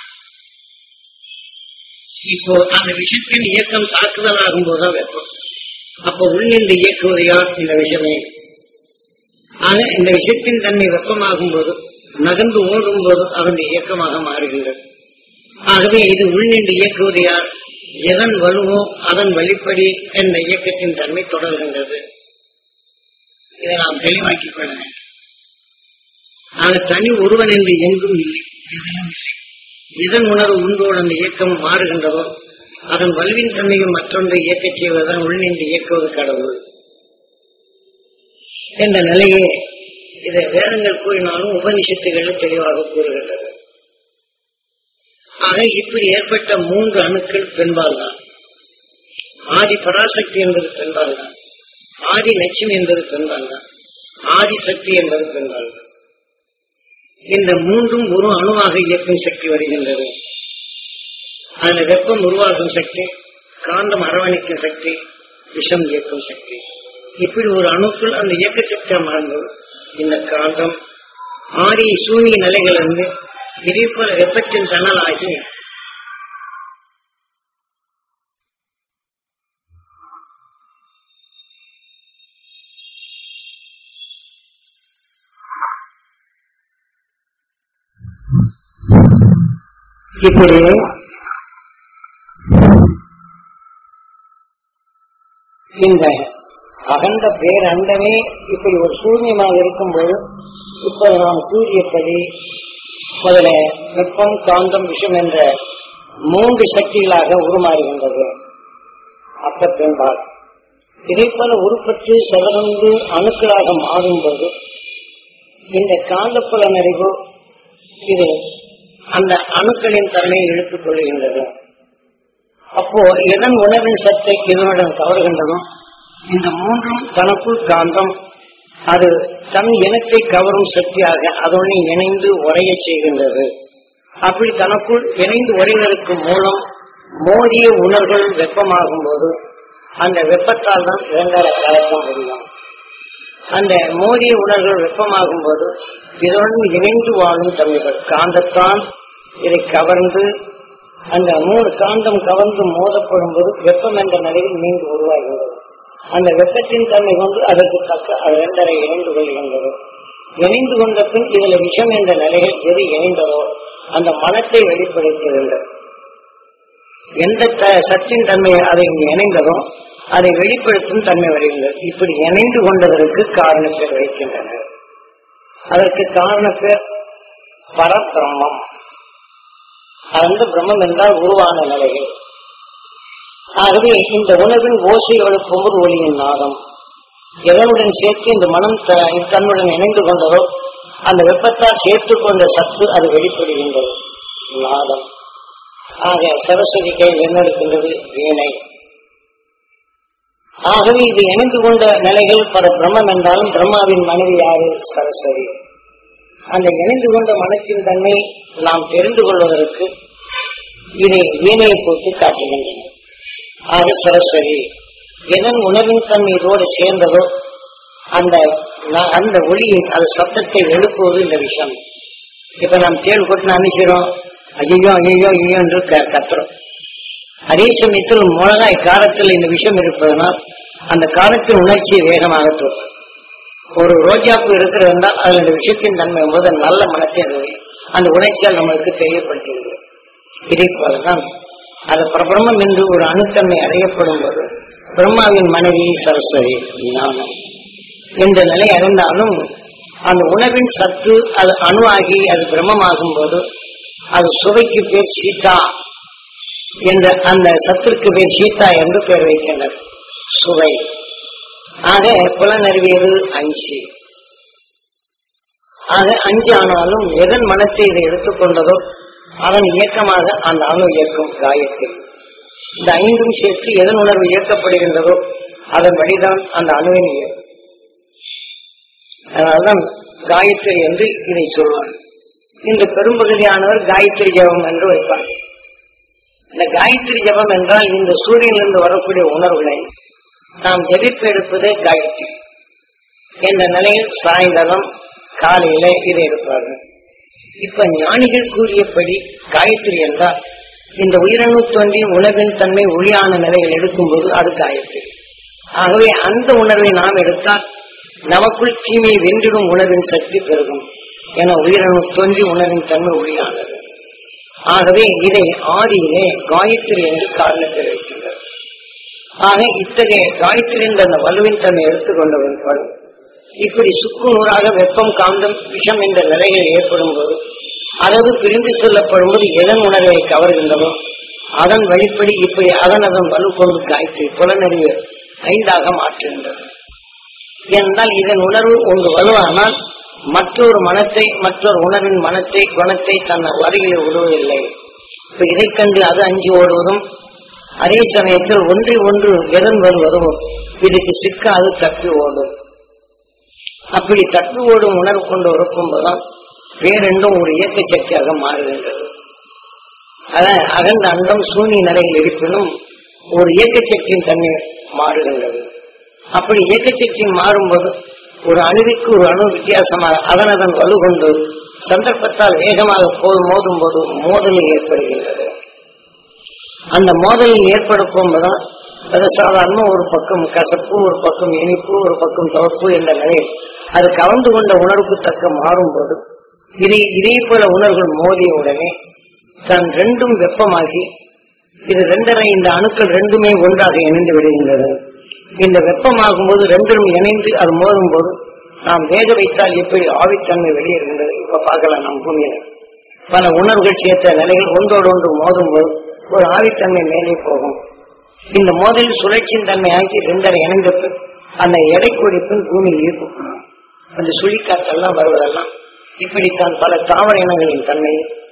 இப்போ அந்த விஷத்தின் இயக்கம் தாக்குதல் ஆகும் போதுதான் வெப்பம் அப்போ உள்ளின்று இயக்குவது யார் இந்த விஷமே ஆக இந்த விஷத்தின் தன்மை வெப்பமாகும் போது நகர்ந்து ஓடும் போது அதனுடைய இயக்கமாக மாறுகின்றது ஆகவே இது உள்நின்று இயக்குவது யார் எதன் வலுவோ அதன் வழிப்படி என்ற இயக்கத்தின் தன்மை தொடர்கின்றது இதை நாம் தெளிவாக்கிக் கொள்ள வேண்டும் ஆக தனி ஒருவன் என்று எங்கும் இல்லை எதிலும் இல்லை இதன் உணர்வு உண்டோடு அந்த இயக்கம் மாறுகின்றதோ அதன் வலுவின் தன்மையும் மற்றொன்றை இயக்கச் செய்வதுதான் உள்நின்று இயக்குவது கடவுள் என்ற நிலையே இதை வேதங்கள் கூறினாலும் உபனிஷத்துகள் தெளிவாக கூறுகின்றது ஆக இப்படி ஏற்பட்ட மூன்று அணுக்கள் பெண்பால் தான் ஆதி பராசக்தி என்பது பெண்பால் தான் ஆதி லட்சுமி என்பது பெண்பால் தான் ஆதி சக்தி என்பது பெண்பால் தான் இந்த மூன்றும் ஒரு அணுவாக இயக்கும் சக்தி வருகின்றது அதுல வெப்பம் உருவாகும் சக்தி காந்தம் அரவணைக்கும் சக்தி விஷம் இயக்கும் சக்தி இப்படி ஒரு அணுக்குள் அந்த இயக்க சக்தியா மாறும்போது இந்த காந்தம் ஆதி சூனிய நிலைகள் இருந்து இதே போல வெப்பத்தின் தணலாகி இப்படி இந்த அகண்ட பேரண்டமே இப்படி ஒரு சூன்யமாக இருக்கும்போது இப்ப நாம் கூறியபடி முதல்ல வெப்பம் காந்தம் விஷம் என்ற மூன்று சக்திகளாக உருமாறுகின்றது அப்ப பெண்பால் இதே போல உருப்பட்டு சிதறந்து அணுக்களாக மாறும்போது இந்த காந்த புலனறிவு இது அந்த அணுக்களின் தன்மையை இழுத்துக் கொள்கின்றது அப்போ எதன் உணவின் சத்தை இதனுடன் கவர்கின்றதோ இந்த மூன்றும் தனக்குள் காந்தம் அது தன் இனத்தை கவரும் சக்தியாக அதனை இணைந்து உரைய செய்கின்றது அப்படி தனக்குள் இணைந்து உரைவதற்கு மூலம் மோதிய உணர்வுகள் வெப்பமாகும் போது அந்த வெப்பத்தால் தான் இரண்டரை கலக்க முடியும் அந்த மோதிய உணர்வுகள் வெப்பமாகும் போது இதனுடன் இணைந்து வாழும் தன்மைகள் காந்தத்தான் இதை கவர்ந்து அந்த மூணு காந்தம் கவர்ந்து மோதப்படும் போது வெப்பம் என்ற நிலையில் மீண்டும் உருவாகின்றது அந்த வெப்பத்தின் தன்மை கொண்டு அதற்கு தக்க அது இரண்டரை இணைந்து கொள்கின்றது இணைந்து கொண்ட பின் இதுல விஷம் என்ற நிலையில் எது இணைந்ததோ அந்த மனத்தை வெளிப்படுத்துகின்றது எந்த த- சத்தின் தன்மை அதை இங்கு இணைந்ததோ அதை வெளிப்படுத்தும் தன்மை வருகின்றது இப்படி இணைந்து கொண்டதற்கு காரண பேர் வைக்கின்றனர் அதற்கு காரண பேர் பரபிரம்மம் அது வந்து பிரம்மம் என்றால் உருவான நிலைகள் ஆகவே இந்த உணவின் ஓசை எழுப்பும்போது ஒளியின் நாதம் எதனுடன் சேர்த்து இந்த மனம் த- தன்னுடன் இணைந்து கொண்டதோ அந்த வெப்பத்தால் சேர்த்து கொண்ட சத்து அது வெளிப்படுகின்றது நாதம் ஆக சரஸ்வதி கையில் என்ன இருக்கின்றது வீணை ஆகவே இது இணைந்து கொண்ட நிலைகள் பர பிரம்மம் என்றாலும் பிரம்மாவின் மனைவி யாரு சரஸ்வதி அந்த இணைந்து கொண்ட மனத்தின் தன்மை நாம் தெரிந்து கொள்வதற்கு இதை வீணையை போட்டு காட்டுகின்றன ஆக சரஸ்வதி எதன் உணவின் தன்மை இதோடு சேர்ந்ததோ அந்த ந- அந்த ஒளியை அது சத்தத்தை எழுப்புவது இந்த விஷம் இப்ப நாம் தேள் கொட்டு அனுப்பிச்சிடும் ஐயோ ஐயோ ஐயோ என்று க- கத்துறோம் அதே சமயத்தில் மிளகாய் காரத்தில் இந்த விஷம் இருப்பதனால் அந்த காரத்தின் உணர்ச்சியை வேகமாக தோற்றும் ஒரு ரோஜாப்பு இருக்கிறதா அதுல இந்த விஷயத்தின் தன்மை போது நல்ல மனத்தை அது அந்த உணர்ச்சியால் நம்மளுக்கு தெரியப்படுத்துகிறது இதே போலதான் அது பிரபரமம் என்று ஒரு அணுத்தன்மை அடையப்படும் போது பிரம்மாவின் மனைவி சரஸ்வதி ஞானம் என்ற நிலை அடைந்தாலும் அந்த உணவின் சத்து அது அணுவாகி அது பிரம்மமாகும் போது அது சுவைக்கு பேர் சீதா என்ற அந்த சத்திற்கு பேர் சீதா என்று பெயர் வைக்கின்றனர் சுவை ஆக புலனறிவியது அஞ்சு ஆக அஞ்சு ஆனாலும் எதன் மனத்தை இதை எடுத்துக்கொண்டதோ அதன் இயக்கமாக அந்த அணு இயக்கும் காயத்தில் இந்த ஐந்தும் சேர்த்து எதன் உணர்வு இயக்கப்படுகின்றதோ அதன் வழிதான் அந்த அணுவின் இயக்கம் அதனால்தான் காயத்ரி என்று இதை சொல்வார் இந்த பெரும்பகுதியானவர் காயத்ரி ஜபம் என்று வைப்பார் இந்த காயத்ரி ஜபம் என்றால் இந்த சூரியனிலிருந்து வரக்கூடிய உணர்வுகளை நாம் ஜெபிப்பு எடுப்பதே காயத்ரி என்ற நிலையில் சாயந்தரம் காலையில இதை எடுப்பார்கள் இப்ப ஞானிகள் கூறியபடி காயத்ரி என்றால் இந்த உயிரணு தோன்றி உணவின் தன்மை ஒளியான நிலையில் எடுக்கும்போது அது காயத்ரி ஆகவே அந்த உணர்வை நாம் எடுத்தால் நமக்குள் தீமையை வென்றிடும் உணர்வின் சக்தி பெருகும் என உயிரணு தோன்றி உணர்வின் தன்மை ஒளியானது ஆகவே இதை ஆதியிலே காயத்ரி என்று காரணத்தில் வைக்கின்றது ஆக இத்தகைய காயத்ரி என்ற அந்த வலுவின் தன்னை எடுத்துக்கொண்டவன் படும் இப்படி சுக்கு நூறாக வெப்பம் காந்தம் விஷம் என்ற நிலைகள் ஏற்படும் போது அதாவது பிரிந்து செல்லப்படும் போது எதன் உணர்வை கவர்கின்றதோ அதன் வழிப்படி இப்படி அதன் அதன் வலு கொண்டு காய்த்து புலனறிவு ஐந்தாக மாற்றுகின்றது என்றால் இதன் உணர்வு ஒன்று வலுவானால் மற்றொரு மனத்தை மற்றொரு உணர்வின் மனத்தை குணத்தை தன் அருகில் விடுவதில்லை இப்ப இதைக் கண்டு அது அஞ்சு ஓடுவதும் அதே சமயத்தில் ஒன்றை ஒன்று எதன் வருவதும் இதுக்கு சிக்க அது தப்பி ஓடும் அப்படி தப்பி ஓடும் உணர்வு கொண்டு இருக்கும்போதுதான் வேறெண்டும் ஒரு இயக்க சக்தியாக மாறுகின்றது அதான் அகண்ட அண்டம் சூனிய நிலையில் இருப்பினும் ஒரு இயக்க சக்தியின் தன்மை மாறுகின்றது அப்படி இயக்க சக்தி மாறும்போது ஒரு அணுவிற்கு ஒரு அணு வித்தியாசமாக அதன் அதன் வலு கொண்டு சந்தர்ப்பத்தால் வேகமாக போது மோதும் போது மோதல் ஏற்படுகின்றது அந்த மோதலில் ஏற்படும் போதுதான் அது சாதாரண ஒரு பக்கம் கசப்பு ஒரு பக்கம் இனிப்பு ஒரு பக்கம் துவப்பு என்ற நிலையில் அது கலந்து கொண்ட உணர்வுக்கு தக்க மாறும்போது இதை இதே போல உணர்வுகள் மோதிய உடனே தான் ரெண்டும் வெப்பமாகி இது ரெண்டரை இந்த அணுக்கள் ரெண்டுமே ஒன்றாக இணைந்து விடுகின்றது இந்த வெப்பமாகும் போது ரெண்டும் இணைந்து அது மோதும் போது நாம் வேக வைத்தால் எப்படி ஆவித்தன்மை வெளியேறுகின்றது இப்ப பார்க்கலாம் நம் பூமியில பல உணர்வுகள் சேர்த்த நிலைகள் ஒன்றோடு ஒன்று மோதும் போது ஒரு ஆவித்தன்மை மேலே போகும் இந்த மோதலில் சுழற்சியின் தன்மை ஆகி ரெண்டரை இணைந்த பின் அந்த எடை பின் பூமியில் ஈர்க்கப்படும் அந்த சுழிக்காற்றெல்லாம் வருவதெல்லாம் இப்படித்தான் பல தாவர இனங்களின் தன்மை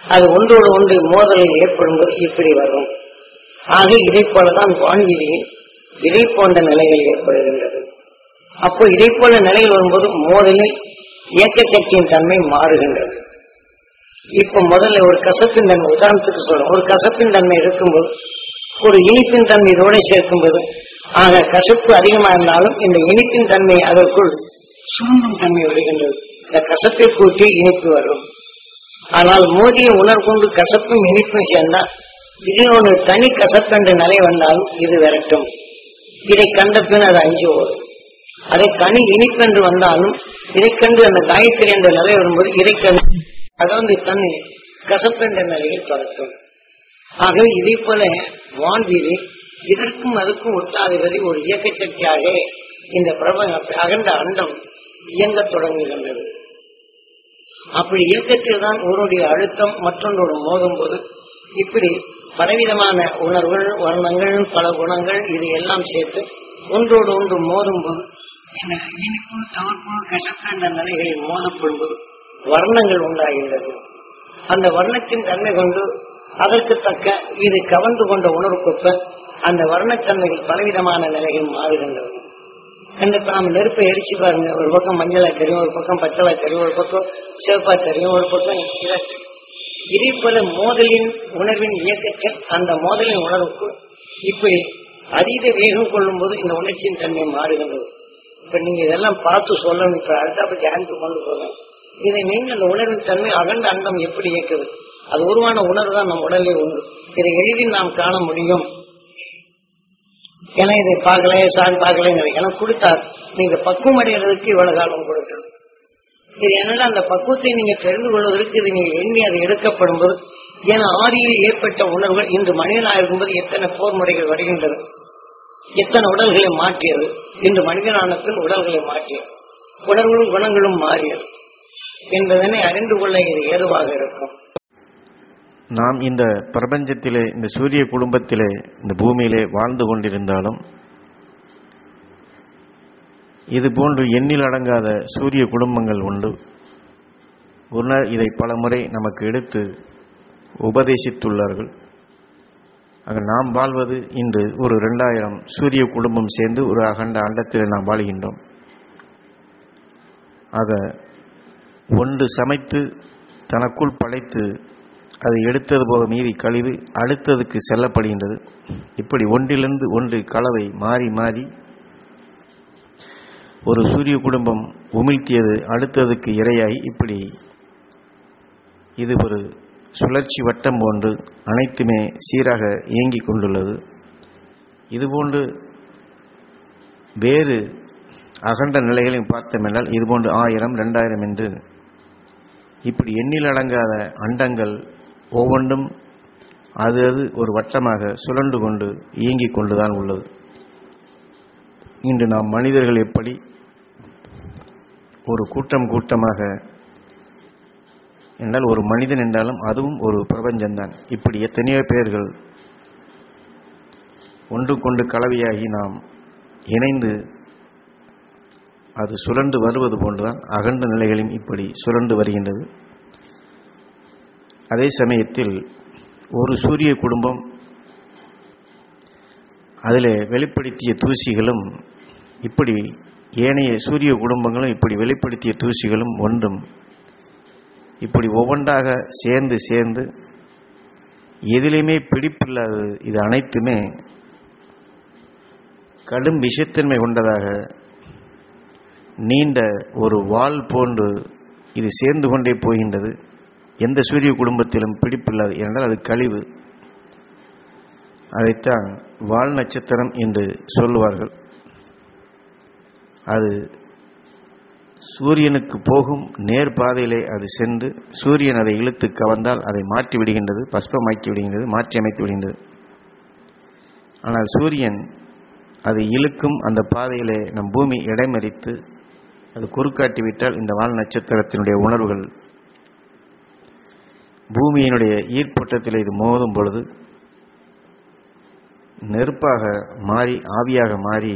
அது ஒன்றோடு ஒன்று மோதல் ஏற்படும்போது இப்படி வரும் ஆக இதை போலதான் வான்வீதியில் இதை போன்ற நிலைகள் ஏற்படுகின்றது அப்போ இதை போல நிலையில் வரும்போது மோதலில் இயக்க சக்தியின் தன்மை மாறுகின்றது இப்ப முதல்ல ஒரு கசப்பின் தன்மை உதாரணத்துக்கு சொல்றோம் ஒரு கசப்பின் தன்மை இருக்கும்போது ஒரு இனிப்பின் தன்மை இதோட சேர்க்கும்போது ஆக கசப்பு அதிகமா இருந்தாலும் இந்த இனிப்பின் தன்மை அதற்குள் சுருங்கும் தன்மை வருகின்றது இந்த கசப்பை கூட்டி இனிப்பு வரும் ஆனால் மோதிய உணர்கொண்டு கசப்பும் இனிப்பும் சேர்ந்தா இது ஒரு தனி கசப்பென்ற நிலை வந்தாலும் இது விரட்டும் இதை கண்ட பின் அது அஞ்சு ஓடும் அதை தனி இனிப்பென்று வந்தாலும் இதை கண்டு அந்த காயத்ரி என்ற நிலை வரும்போது இதை கண்டு அது வந்து தன்னை கசப்பென்ற நிலையில் தொடக்கும் ஆகவே இதே போல வான்வீதி இதற்கும் அதுக்கும் ஒட்டாதிபதி ஒரு இயக்க சக்தியாக இந்த பிரபஞ்ச அகண்ட அண்டம் இயங்கத் தொடங்குகின்றது அப்படி இயக்கத்தில் தான் ஒருவருடைய அழுத்தம் மற்றொன்றோடு மோதும் போது இப்படி பலவிதமான உணர்வுகள் வர்ணங்கள் பல குணங்கள் இது எல்லாம் சேர்த்து ஒன்றோடு ஒன்று மோதும் போது இந்த இனிப்பு தவறுப்பு கசப்பு என்ற நிலைகளில் மோதப்படும் போது வர்ணங்கள் உண்டாகின்றது அந்த வர்ணத்தின் தன்மை கொண்டு அதற்கு தக்க இது கவர்ந்து கொண்ட உணர்வுக்கொப்ப அந்த வர்ணத்தன்மைகள் பலவிதமான நிலைகள் மாறுகின்றது கண்டிப்பா நம்ம நெருப்பை எரிச்சு பாருங்க ஒரு பக்கம் மஞ்சளா தெரியும் ஒரு பக்கம் பச்சளா தெரியும் ஒரு பக்கம் சிவப்பா தெரியும் ஒரு பக்கம் இதா தெரியும். இதே போல மோதலின் உணர்வின் இயக்கத்தில் அந்த மோதலின் உணர்வுக்கு இப்படி அதீத வேகம் கொள்ளும் போது இந்த உணர்ச்சியின் தன்மை மாறுகின்றது இப்ப நீங்க இதெல்லாம் பார்த்து சொல்லணும் இப்ப அடுத்தாப்ப தியானத்துக்கு கொண்டு போகணும் இதை நீங்கள் அந்த உணர்வின் தன்மை அகண்ட அண்டம் எப்படி இயக்குது அது உருவான உணர்வு தான் நம் உடலே உண்டு இதை எளிதில் நாம் காண முடியும் ஏன்னா இதை பார்க்கல சான் பார்க்கலங்கிற எனக்கு கொடுத்தார் நீங்க பக்குவம் அடைகிறதுக்கு இவ்வளவு காலம் கொடுத்தது இது என்னன்னா அந்த பக்குவத்தை நீங்க தெரிந்து கொள்வதற்கு இது நீங்க எண்ணி அது எடுக்கப்படும் போது ஏன்னா ஆதியில் ஏற்பட்ட உணர்வுகள் இன்று மனிதனாக இருக்கும்போது எத்தனை போர் முறைகள் வருகின்றது எத்தனை உடல்களை மாற்றியது இன்று மனிதனான பின் உடல்களை மாற்றியது உணர்வுகளும் குணங்களும் மாறியது என்பதனை அறிந்து கொள்ள இது ஏதுவாக இருக்கும் நாம் இந்த பிரபஞ்சத்திலே இந்த சூரிய குடும்பத்திலே இந்த பூமியிலே வாழ்ந்து கொண்டிருந்தாலும் இது போன்று எண்ணில் அடங்காத சூரிய குடும்பங்கள் உண்டு ஒரு நாள் இதை பலமுறை நமக்கு எடுத்து உபதேசித்துள்ளார்கள் ஆக நாம் வாழ்வது இன்று ஒரு ரெண்டாயிரம் சூரிய குடும்பம் சேர்ந்து ஒரு அகண்ட அண்டத்தில் நாம் வாழ்கின்றோம் ஆக ஒன்று சமைத்து தனக்குள் படைத்து அதை எடுத்தது போக மீறி கழிவு அடுத்ததுக்கு செல்லப்படுகின்றது இப்படி ஒன்றிலிருந்து ஒன்று கலவை மாறி மாறி ஒரு சூரிய குடும்பம் உமிழ்த்தியது அடுத்ததுக்கு இரையாகி இப்படி இது ஒரு சுழற்சி வட்டம் போன்று அனைத்துமே சீராக இயங்கிக் கொண்டுள்ளது இதுபோன்று வேறு அகண்ட நிலைகளையும் பார்த்தோமென்றால் இதுபோன்று ஆயிரம் ரெண்டாயிரம் என்று இப்படி எண்ணில் அடங்காத அண்டங்கள் ஒவ்வொன்றும் அது அது ஒரு வட்டமாக சுழண்டு கொண்டு இயங்கிக் கொண்டுதான் உள்ளது இன்று நாம் மனிதர்கள் எப்படி ஒரு கூட்டம் கூட்டமாக என்றால் ஒரு மனிதன் என்றாலும் அதுவும் ஒரு பிரபஞ்சம்தான் இப்படி எத்தனையோ பேர்கள் ஒன்று கொண்டு கலவையாகி நாம் இணைந்து அது சுழண்டு வருவது போன்றுதான் அகண்ட நிலைகளும் இப்படி சுழண்டு வருகின்றது அதே சமயத்தில் ஒரு சூரிய குடும்பம் அதில் வெளிப்படுத்திய தூசிகளும் இப்படி ஏனைய சூரிய குடும்பங்களும் இப்படி வெளிப்படுத்திய தூசிகளும் ஒன்றும் இப்படி ஒவ்வொன்றாக சேர்ந்து சேர்ந்து எதிலையுமே பிடிப்பில்லாதது இது அனைத்துமே கடும் விஷத்தன்மை கொண்டதாக நீண்ட ஒரு வால் போன்று இது சேர்ந்து கொண்டே போகின்றது எந்த சூரிய குடும்பத்திலும் பிடிப்பில்லாது என்றால் அது கழிவு அதைத்தான் வால் நட்சத்திரம் என்று சொல்லுவார்கள் அது சூரியனுக்கு போகும் நேர் பாதையிலே அது சென்று சூரியன் அதை இழுத்து கவர்ந்தால் அதை மாற்றி விடுகின்றது பஸ்பமாக்கி விடுகின்றது மாற்றி அமைத்து விடுகின்றது ஆனால் சூரியன் அது இழுக்கும் அந்த பாதையிலே நம் பூமி இடைமறித்து அது குறுக்காட்டி விட்டால் இந்த வால் நட்சத்திரத்தினுடைய உணர்வுகள் பூமியினுடைய ஈர்ப்போட்டத்தில் இது மோதும் பொழுது நெருப்பாக மாறி ஆவியாக மாறி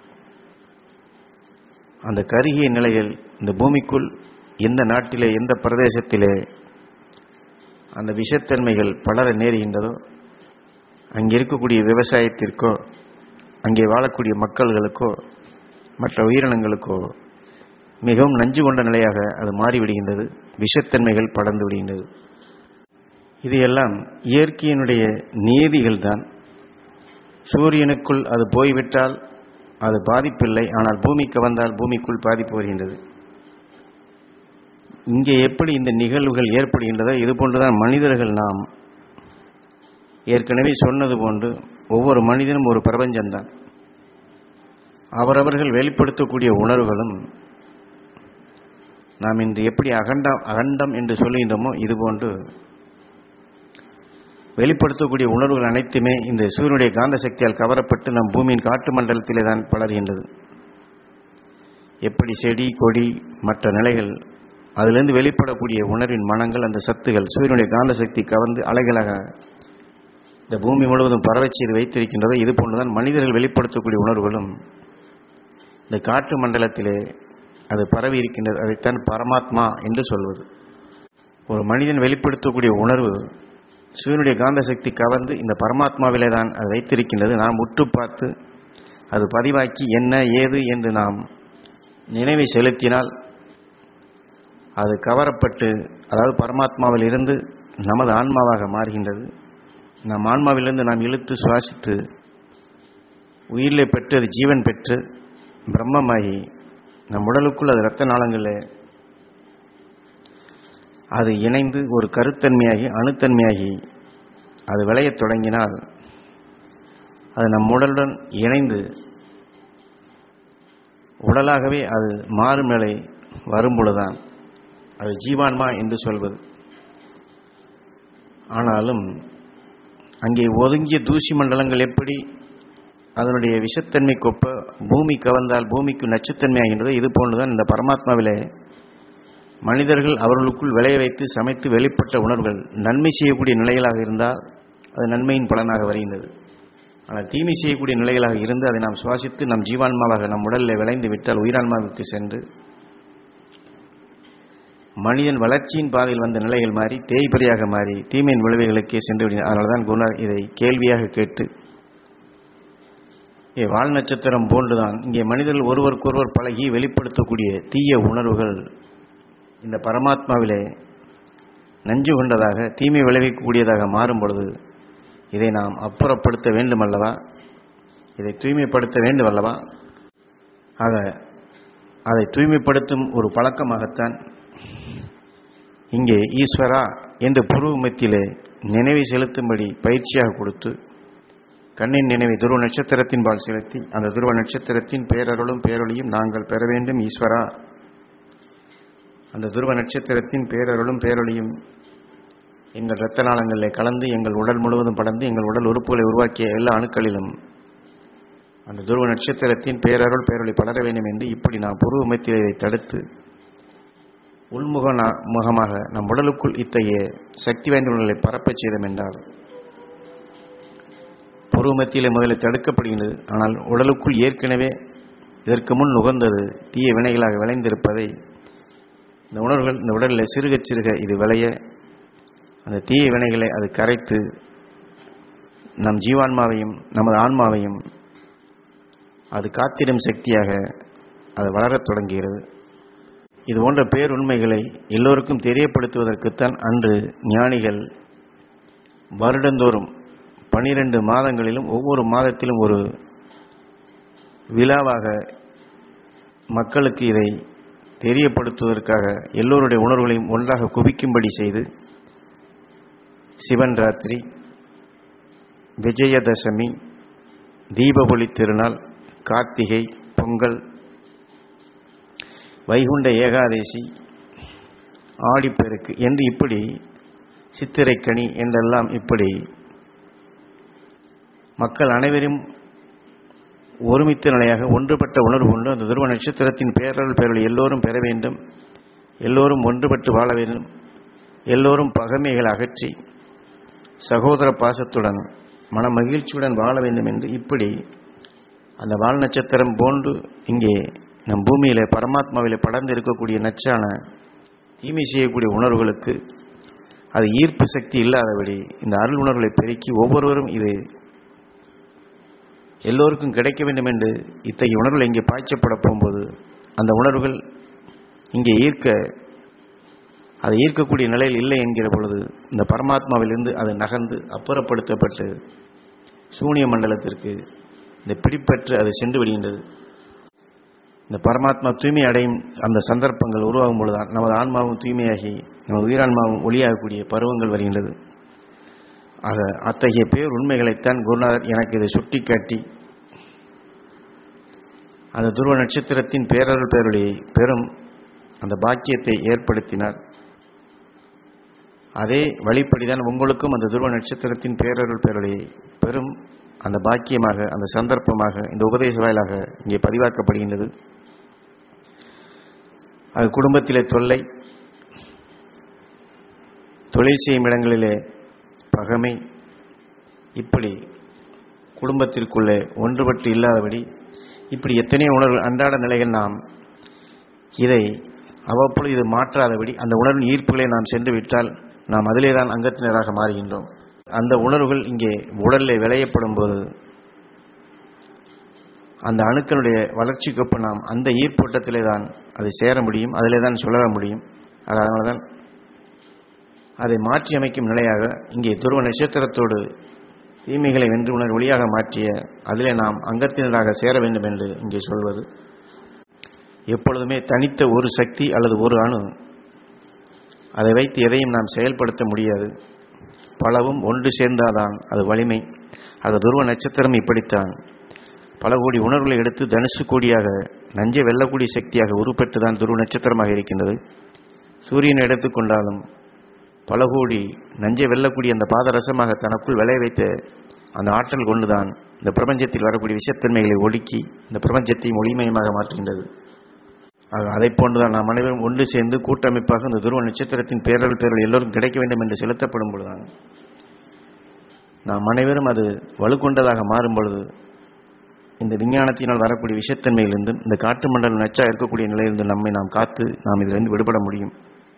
அந்த கருகிய நிலையில் இந்த பூமிக்குள் எந்த நாட்டிலே எந்த பிரதேசத்திலே அந்த விஷத்தன்மைகள் பலர நேருகின்றதோ அங்கே இருக்கக்கூடிய விவசாயத்திற்கோ அங்கே வாழக்கூடிய மக்கள்களுக்கோ மற்ற உயிரினங்களுக்கோ மிகவும் நஞ்சு கொண்ட நிலையாக அது மாறிவிடுகின்றது விஷத்தன்மைகள் படர்ந்து விடுகின்றது இது எல்லாம் இயற்கையினுடைய நியதிகள் தான் சூரியனுக்குள் அது போய்விட்டால் அது பாதிப்பில்லை ஆனால் பூமிக்கு வந்தால் பூமிக்குள் பாதிப்பு வருகின்றது இங்கே எப்படி இந்த நிகழ்வுகள் ஏற்படுகின்றதோ இது போன்றுதான் மனிதர்கள் நாம் ஏற்கனவே சொன்னது போன்று ஒவ்வொரு மனிதனும் ஒரு பிரபஞ்சம்தான் அவரவர்கள் வெளிப்படுத்தக்கூடிய உணர்வுகளும் நாம் இன்று எப்படி அகண்டம் அகண்டம் என்று சொல்லுகின்றோமோ இதுபோன்று வெளிப்படுத்தக்கூடிய உணர்வுகள் அனைத்துமே இந்த சூரியனுடைய காந்த சக்தியால் கவரப்பட்டு நம் பூமியின் காற்று மண்டலத்திலே தான் பலர்கின்றது எப்படி செடி கொடி மற்ற நிலைகள் அதிலிருந்து வெளிப்படக்கூடிய உணர்வின் மனங்கள் அந்த சத்துகள் சூரியனுடைய காந்த சக்தி கவர்ந்து அலைகளாக இந்த பூமி முழுவதும் பரவச் செய்து வைத்திருக்கின்றதோ இது போன்றுதான் மனிதர்கள் வெளிப்படுத்தக்கூடிய உணர்வுகளும் இந்த காற்று மண்டலத்திலே அது பரவி இருக்கின்றது அதைத்தான் பரமாத்மா என்று சொல்வது ஒரு மனிதன் வெளிப்படுத்தக்கூடிய உணர்வு சூரியனுடைய காந்த சக்தி கவர்ந்து இந்த பரமாத்மாவிலே தான் அது வைத்திருக்கின்றது நாம் உற்று பார்த்து அது பதிவாக்கி என்ன ஏது என்று நாம் நினைவை செலுத்தினால் அது கவரப்பட்டு அதாவது பரமாத்மாவில் இருந்து நமது ஆன்மாவாக மாறுகின்றது நம் ஆன்மாவிலிருந்து நாம் இழுத்து சுவாசித்து உயிரிலே பெற்று அது ஜீவன் பெற்று பிரம்மமாகி நம் உடலுக்குள் அது இரத்த நாளங்களில் அது இணைந்து ஒரு கருத்தன்மையாகி அணுத்தன்மையாகி அது விளையத் தொடங்கினால் அது நம் உடலுடன் இணைந்து உடலாகவே அது மாறும் நிலை வரும்பொழுதுதான் அது ஜீவான்மா என்று சொல்வது ஆனாலும் அங்கே ஒதுங்கிய தூசி மண்டலங்கள் எப்படி அதனுடைய விஷத்தன்மை கொப்ப பூமி கவர்ந்தால் பூமிக்கு நச்சுத்தன்மையாகின்றது இது போன்றுதான் இந்த பரமாத்மாவிலே மனிதர்கள் அவர்களுக்குள் விளைய வைத்து சமைத்து வெளிப்பட்ட உணர்வுகள் நன்மை செய்யக்கூடிய நிலைகளாக இருந்தால் அது நன்மையின் பலனாக வருகின்றது ஆனால் தீமை செய்யக்கூடிய நிலைகளாக இருந்து அதை நாம் சுவாசித்து நம் ஜீவான்மாவாக நம் உடலில் விளைந்து விட்டால் உயிரான்மாவுக்கு சென்று மனிதன் வளர்ச்சியின் பாதையில் வந்த நிலைகள் மாறி தேய்பிரையாக மாறி தீமையின் விளைவுகளுக்கே சென்று விடுகிறது அதனால தான் குணர் இதை கேள்வியாக கேட்டு ஏ வால் நட்சத்திரம் போன்றுதான் இங்கே மனிதர்கள் ஒருவருக்கொருவர் பழகி வெளிப்படுத்தக்கூடிய தீய உணர்வுகள் இந்த பரமாத்மாவிலே நஞ்சு கொண்டதாக தீமை விளைவிக்கக்கூடியதாக மாறும் பொழுது இதை நாம் அப்புறப்படுத்த வேண்டும் அல்லவா இதை தூய்மைப்படுத்த வேண்டும் அல்லவா ஆக அதை தூய்மைப்படுத்தும் ஒரு பழக்கமாகத்தான் இங்கே ஈஸ்வரா என்று புருவ மத்தியிலே நினைவை செலுத்தும்படி பயிற்சியாக கொடுத்து கண்ணின் நினைவை துருவ நட்சத்திரத்தின் பால் செலுத்தி அந்த துருவ நட்சத்திரத்தின் பேரருளும் பேரொழியும் நாங்கள் பெற வேண்டும் ஈஸ்வரா அந்த துருவ நட்சத்திரத்தின் பேரருளும் பேரொழியும் எங்கள் இரத்த நாளங்களில் கலந்து எங்கள் உடல் முழுவதும் படர்ந்து எங்கள் உடல் உறுப்புகளை உருவாக்கிய எல்லா அணுக்களிலும் அந்த துருவ நட்சத்திரத்தின் பேரருள் பேரொழி படர வேண்டும் என்று இப்படி நாம் புருவ மத்தியில் இதை தடுத்து உள்முக முகமாக நம் உடலுக்குள் இத்தகைய சக்தி வாய்ந்த உணர்வுகளை பரப்பச் செய்தோம் என்றால் புருவமத்தியிலே முதலில் தடுக்கப்படுகின்றது ஆனால் உடலுக்குள் ஏற்கனவே இதற்கு முன் நுகர்ந்தது தீய வினைகளாக விளைந்திருப்பதை இந்த உணர்வுகள் இந்த உடலில் சிறுக சிறுக இது விளைய அந்த தீய வினைகளை அது கரைத்து நம் ஜீவான்மாவையும் நமது ஆன்மாவையும் அது காத்திடும் சக்தியாக அது வளரத் தொடங்குகிறது இது போன்ற பேருண்மைகளை எல்லோருக்கும் தெரியப்படுத்துவதற்குத்தான் அன்று ஞானிகள் வருடந்தோறும் பனிரெண்டு மாதங்களிலும் ஒவ்வொரு மாதத்திலும் ஒரு விழாவாக மக்களுக்கு இதை தெரியப்படுத்துவதற்காக எல்லோருடைய உணர்வுகளையும் ஒன்றாக குவிக்கும்படி செய்து சிவன் ராத்திரி விஜயதசமி தீபஒளி திருநாள் கார்த்திகை பொங்கல் வைகுண்ட ஏகாதேசி ஆடிப்பெருக்கு என்று இப்படி சித்திரைக்கனி என்றெல்லாம் இப்படி மக்கள் அனைவரும் ஒருமித்த நிலையாக ஒன்றுபட்ட உணர்வு கொண்டு அந்த துருவ நட்சத்திரத்தின் பேரல் பேரல் எல்லோரும் பெற வேண்டும் எல்லோரும் ஒன்றுபட்டு வாழ வேண்டும் எல்லோரும் பகைமைகளை அகற்றி சகோதர பாசத்துடன் மன மகிழ்ச்சியுடன் வாழ வேண்டும் என்று இப்படி அந்த வால் நட்சத்திரம் போன்று இங்கே நம் பூமியிலே பரமாத்மாவிலே படர்ந்து இருக்கக்கூடிய நச்சான தீமை செய்யக்கூடிய உணர்வுகளுக்கு அது ஈர்ப்பு சக்தி இல்லாதபடி இந்த அருள் உணர்வுகளை பெருக்கி ஒவ்வொருவரும் இது எல்லோருக்கும் கிடைக்க வேண்டும் என்று இத்தகைய உணர்வுகள் இங்கே பாய்ச்சப்பட போகும்போது அந்த உணர்வுகள் இங்கே ஈர்க்க அதை ஈர்க்கக்கூடிய நிலையில் இல்லை என்கிற பொழுது இந்த பரமாத்மாவிலிருந்து அது நகர்ந்து அப்புறப்படுத்தப்பட்டு சூனிய மண்டலத்திற்கு இந்த பிடிப்பற்று அது சென்று விடுகின்றது இந்த பரமாத்மா தூய்மை அடையும் அந்த சந்தர்ப்பங்கள் உருவாகும் பொழுதுதான் நமது ஆன்மாவும் தூய்மையாகி நமது உயிரான்மாவும் ஒளியாகக்கூடிய பருவங்கள் வருகின்றது ஆக அத்தகைய பேர் உண்மைகளைத்தான் குருநாதர் எனக்கு இதை சுட்டிக்காட்டி அந்த துருவ நட்சத்திரத்தின் பேரருள் பேருடைய பெரும் அந்த பாக்கியத்தை ஏற்படுத்தினார் அதே வழிப்படிதான் உங்களுக்கும் அந்த துருவ நட்சத்திரத்தின் பேரருள் பேருடைய பெரும் அந்த பாக்கியமாக அந்த சந்தர்ப்பமாக இந்த உபதேச வாயிலாக இங்கே பதிவாக்கப்படுகின்றது அது குடும்பத்திலே தொல்லை தொழில் செய்யும் இடங்களிலே பகமை இப்படி குடும்பத்திற்குள்ளே ஒன்றுபட்டு இல்லாதபடி இப்படி எத்தனையோ உணர்வு அன்றாட நிலைகள் நாம் இதை அவ்வப்பொழுது இது மாற்றாதபடி அந்த உணர்வின் ஈர்ப்புகளை நாம் சென்று விட்டால் நாம் அதிலே தான் அங்கத்தினராக மாறுகின்றோம் அந்த உணர்வுகள் இங்கே உடலில் விளையப்படும் போது அந்த அணுக்களுடைய வளர்ச்சிக்கொப்பு நாம் அந்த ஈர்ப்போட்டத்திலே தான் அதை சேர முடியும் அதிலே தான் சுழல முடியும் அதனால தான் அதை மாற்றி அமைக்கும் நிலையாக இங்கே துருவ நட்சத்திரத்தோடு தீமைகளை வென்று உணர் ஒளியாக மாற்றிய அதிலே நாம் அங்கத்தினராக சேர வேண்டும் என்று இங்கே சொல்வது எப்பொழுதுமே தனித்த ஒரு சக்தி அல்லது ஒரு அணு அதை வைத்து எதையும் நாம் செயல்படுத்த முடியாது பலவும் ஒன்று சேர்ந்தாதான் அது வலிமை அது துருவ நட்சத்திரம் இப்படித்தான் பல கோடி உணர்வுகளை எடுத்து தனுசு கோடியாக நஞ்சை வெல்லக்கூடிய சக்தியாக உருப்பெற்று தான் துருவ நட்சத்திரமாக இருக்கின்றது சூரியனை எடுத்துக்கொண்டாலும் பல கோடி நஞ்சை வெல்லக்கூடிய அந்த பாதரசமாக தனக்குள் விளைய வைத்த அந்த ஆற்றல் கொண்டுதான் இந்த பிரபஞ்சத்தில் வரக்கூடிய விஷத்தன்மைகளை ஒடுக்கி இந்த பிரபஞ்சத்தையும் ஒளிமயமாக மாற்றுகின்றது ஆக அதை போன்றுதான் நாம் அனைவரும் ஒன்று சேர்ந்து கூட்டமைப்பாக இந்த துருவ நட்சத்திரத்தின் பேரல் பேரல் எல்லோரும் கிடைக்க வேண்டும் என்று செலுத்தப்படும் பொழுதுதான் நாம் அனைவரும் அது வலுக்கொண்டதாக மாறும் பொழுது இந்த விஞ்ஞானத்தினால் வரக்கூடிய விஷத்தன்மையிலிருந்தும் இந்த காற்று மண்டல நச்சா இருக்கக்கூடிய நிலையிலிருந்து நம்மை நாம் காத்து நாம் இதிலிருந்து விடுபட முடியும்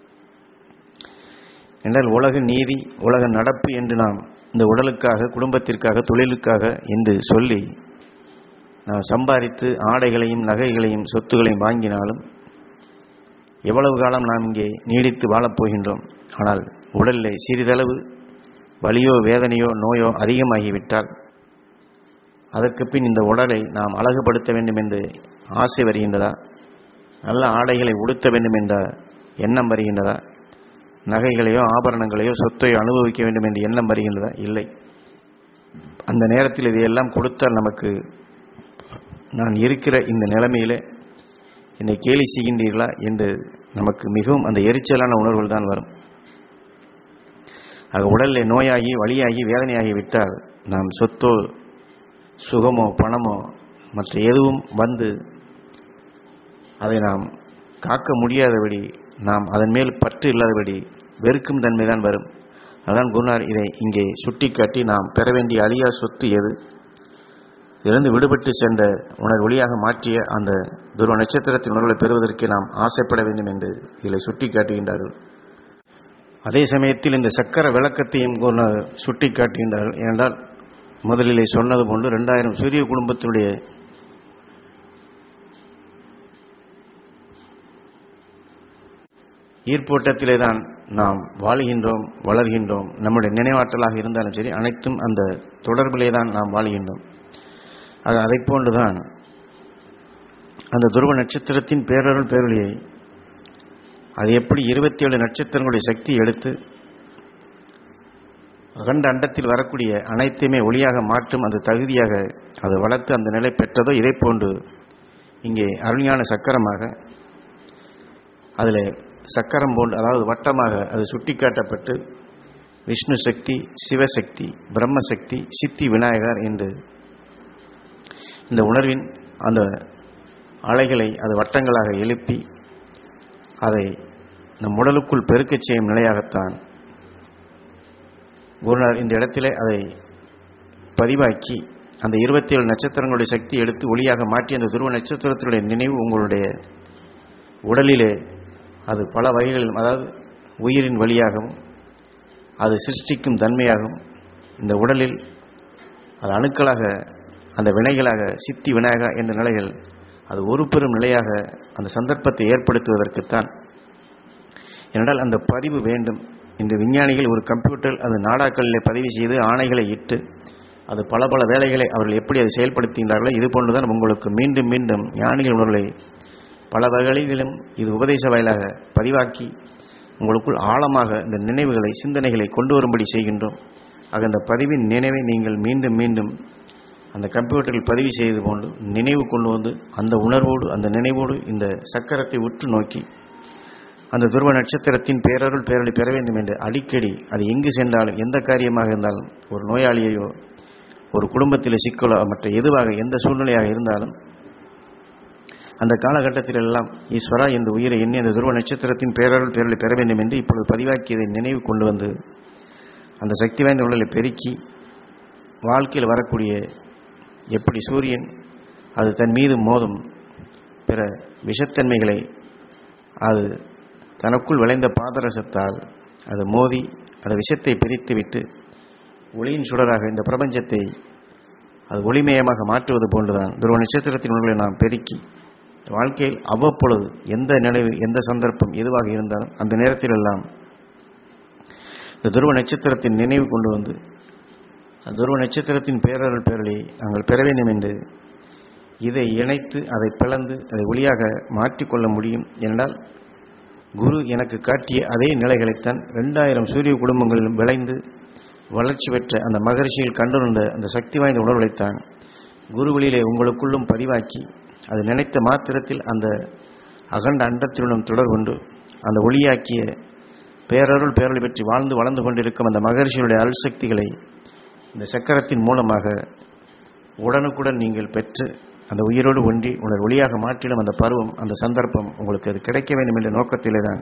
என்றால் உலக நீதி உலக நடப்பு என்று நாம் இந்த உடலுக்காக குடும்பத்திற்காக தொழிலுக்காக என்று சொல்லி நாம் சம்பாதித்து ஆடைகளையும் நகைகளையும் சொத்துகளையும் வாங்கினாலும் எவ்வளவு காலம் நாம் இங்கே நீடித்து வாழப் போகின்றோம் ஆனால் உடலிலே சிறிதளவு வலியோ வேதனையோ நோயோ அதிகமாகிவிட்டால் அதற்கு பின் இந்த உடலை நாம் அழகுபடுத்த வேண்டும் என்று ஆசை வருகின்றதா நல்ல ஆடைகளை உடுத்த வேண்டும் என்ற எண்ணம் வருகின்றதா நகைகளையோ ஆபரணங்களையோ சொத்தையோ அனுபவிக்க வேண்டும் என்று எண்ணம் வருகின்றதா இல்லை அந்த நேரத்தில் இதையெல்லாம் கொடுத்தால் நமக்கு நான் இருக்கிற இந்த நிலைமையிலே என்னை கேலி செய்கின்றீர்களா என்று நமக்கு மிகவும் அந்த எரிச்சலான உணர்வுகள் தான் வரும் ஆக உடலில் நோயாகி வழியாகி வேதனையாகி விட்டால் நாம் சொத்தோ சுகமோ பணமோ மற்ற எதுவும் வந்து அதை நாம் காக்க முடியாதபடி நாம் அதன் மேல் பற்று இல்லாதபடி வெறுக்கும் தன்மை தான் வரும் அதான் குருநார் இதை இங்கே சுட்டிக்காட்டி நாம் பெற வேண்டிய அழியா சொத்து எது இருந்து விடுபட்டு சென்ற உணர் ஒளியாக மாற்றிய அந்த துருவ நட்சத்திரத்தின் உணர்வுகளை பெறுவதற்கு நாம் ஆசைப்பட வேண்டும் என்று இதில் சுட்டி காட்டுகின்றார்கள் அதே சமயத்தில் இந்த சக்கர விளக்கத்தையும் குருநாதர் சுட்டி காட்டுகின்றார்கள் ஏனென்றால் முதலிலே சொன்னது போன்று ரெண்டாயிரம் சூரிய குடும்பத்தினுடைய ஈர்ப்போட்டத்திலே தான் நாம் வாழ்கின்றோம் வளர்கின்றோம் நம்முடைய நினைவாற்றலாக இருந்தாலும் சரி அனைத்தும் அந்த தொடர்பிலே தான் நாம் வாழ்கின்றோம் அது அதை போன்றுதான் அந்த துருவ நட்சத்திரத்தின் பேரருள் பேரொழியை அது எப்படி இருபத்தி ஏழு நட்சத்திரங்களுடைய சக்தி எடுத்து அகண்ட அண்டத்தில் வரக்கூடிய அனைத்தையுமே ஒளியாக மாற்றும் அந்த தகுதியாக அது வளர்த்து அந்த நிலை பெற்றதோ இதை போன்று இங்கே அருஞான சக்கரமாக அதில் சக்கரம் போன்று அதாவது வட்டமாக அது சுட்டிக்காட்டப்பட்டு விஷ்ணு சக்தி சிவசக்தி பிரம்மசக்தி சித்தி விநாயகர் என்று இந்த உணர்வின் அந்த அலைகளை அது வட்டங்களாக எழுப்பி அதை நம் உடலுக்குள் பெருக்கச் செய்யும் நிலையாகத்தான் குருநாதர் இந்த இடத்திலே அதை பதிவாக்கி அந்த இருபத்தி ஏழு நட்சத்திரங்களுடைய சக்தி எடுத்து ஒளியாக மாற்றி அந்த துருவ நட்சத்திரத்தினுடைய நினைவு உங்களுடைய உடலிலே அது பல வகைகளிலும் அதாவது உயிரின் வழியாகவும் அது சிருஷ்டிக்கும் தன்மையாகும் இந்த உடலில் அது அணுக்களாக அந்த வினைகளாக சித்தி விநாயகா என்ற நிலைகள் அது ஒரு பெரும் நிலையாக அந்த சந்தர்ப்பத்தை ஏற்படுத்துவதற்குத்தான் ஏனென்றால் அந்த பதிவு வேண்டும் இந்த விஞ்ஞானிகள் ஒரு கம்ப்யூட்டர் அது நாடாக்களிலே பதிவு செய்து ஆணைகளை இட்டு அது பல பல வேலைகளை அவர்கள் எப்படி அதை செயல்படுத்துகின்றார்களோ இது போன்றுதான் உங்களுக்கு மீண்டும் மீண்டும் ஞானிகள் உணர்வுகளை பல வகைகளிலும் இது உபதேச வாயிலாக பதிவாக்கி உங்களுக்குள் ஆழமாக இந்த நினைவுகளை சிந்தனைகளை கொண்டு வரும்படி செய்கின்றோம் ஆக அந்த பதிவின் நினைவை நீங்கள் மீண்டும் மீண்டும் அந்த கம்ப்யூட்டரில் பதிவு செய்து கொண்டு நினைவு கொண்டு வந்து அந்த உணர்வோடு அந்த நினைவோடு இந்த சக்கரத்தை உற்று நோக்கி அந்த துருவ நட்சத்திரத்தின் பேரருள் பேரலை பெற வேண்டும் என்று அடிக்கடி அது எங்கு சென்றாலும் எந்த காரியமாக இருந்தாலும் ஒரு நோயாளியையோ ஒரு குடும்பத்தில் சிக்கலோ மற்ற எதுவாக எந்த சூழ்நிலையாக இருந்தாலும் அந்த காலகட்டத்தில் எல்லாம் ஈஸ்வரா என்ற உயிரை எண்ணி அந்த துருவ நட்சத்திரத்தின் பேரருள் பேரலை பெற வேண்டும் என்று இப்பொழுது பதிவாக்கியதை நினைவு கொண்டு வந்து அந்த சக்தி வாய்ந்த உடலை பெருக்கி வாழ்க்கையில் வரக்கூடிய எப்படி சூரியன் அது தன் மீது மோதும் பிற விஷத்தன்மைகளை அது தனக்குள் விளைந்த பாதரசத்தால் அது மோதி அந்த விஷத்தை பிரித்துவிட்டு ஒளியின் சுடராக இந்த பிரபஞ்சத்தை அது ஒளிமயமாக மாற்றுவது போன்றுதான் துருவ நட்சத்திரத்தின் உணர்வுகளை நாம் பெருக்கி வாழ்க்கையில் அவ்வப்பொழுது எந்த நினைவு எந்த சந்தர்ப்பம் எதுவாக இருந்தாலும் அந்த நேரத்திலெல்லாம் இந்த துருவ நட்சத்திரத்தின் நினைவு கொண்டு வந்து அந்த துருவ நட்சத்திரத்தின் பேரருள் பேரலை நாங்கள் பெற வேண்டும் என்று இதை இணைத்து அதை பிளந்து அதை ஒளியாக மாற்றிக்கொள்ள முடியும் என்றால் குரு எனக்கு காட்டிய அதே நிலைகளைத்தான் ரெண்டாயிரம் சூரிய குடும்பங்களிலும் விளைந்து வளர்ச்சி பெற்ற அந்த மகரிஷியில் கண்டுணர்ந்த அந்த சக்தி வாய்ந்த உணர்வுகளைத்தான் குருவெளியிலே உங்களுக்குள்ளும் பதிவாக்கி அது நினைத்த மாத்திரத்தில் அந்த அகண்ட அண்டத்தினுடன் தொடர் கொண்டு அந்த ஒளியாக்கிய பேரருள் பேரலை பற்றி வாழ்ந்து வளர்ந்து கொண்டிருக்கும் அந்த மகரிஷியுடைய அருள் சக்திகளை இந்த சக்கரத்தின் மூலமாக உடனுக்குடன் நீங்கள் பெற்று அந்த உயிரோடு ஒன்றி உணர் ஒளியாக மாற்றிடும் அந்த பருவம் அந்த சந்தர்ப்பம் உங்களுக்கு அது கிடைக்க வேண்டும் என்ற நோக்கத்திலே தான்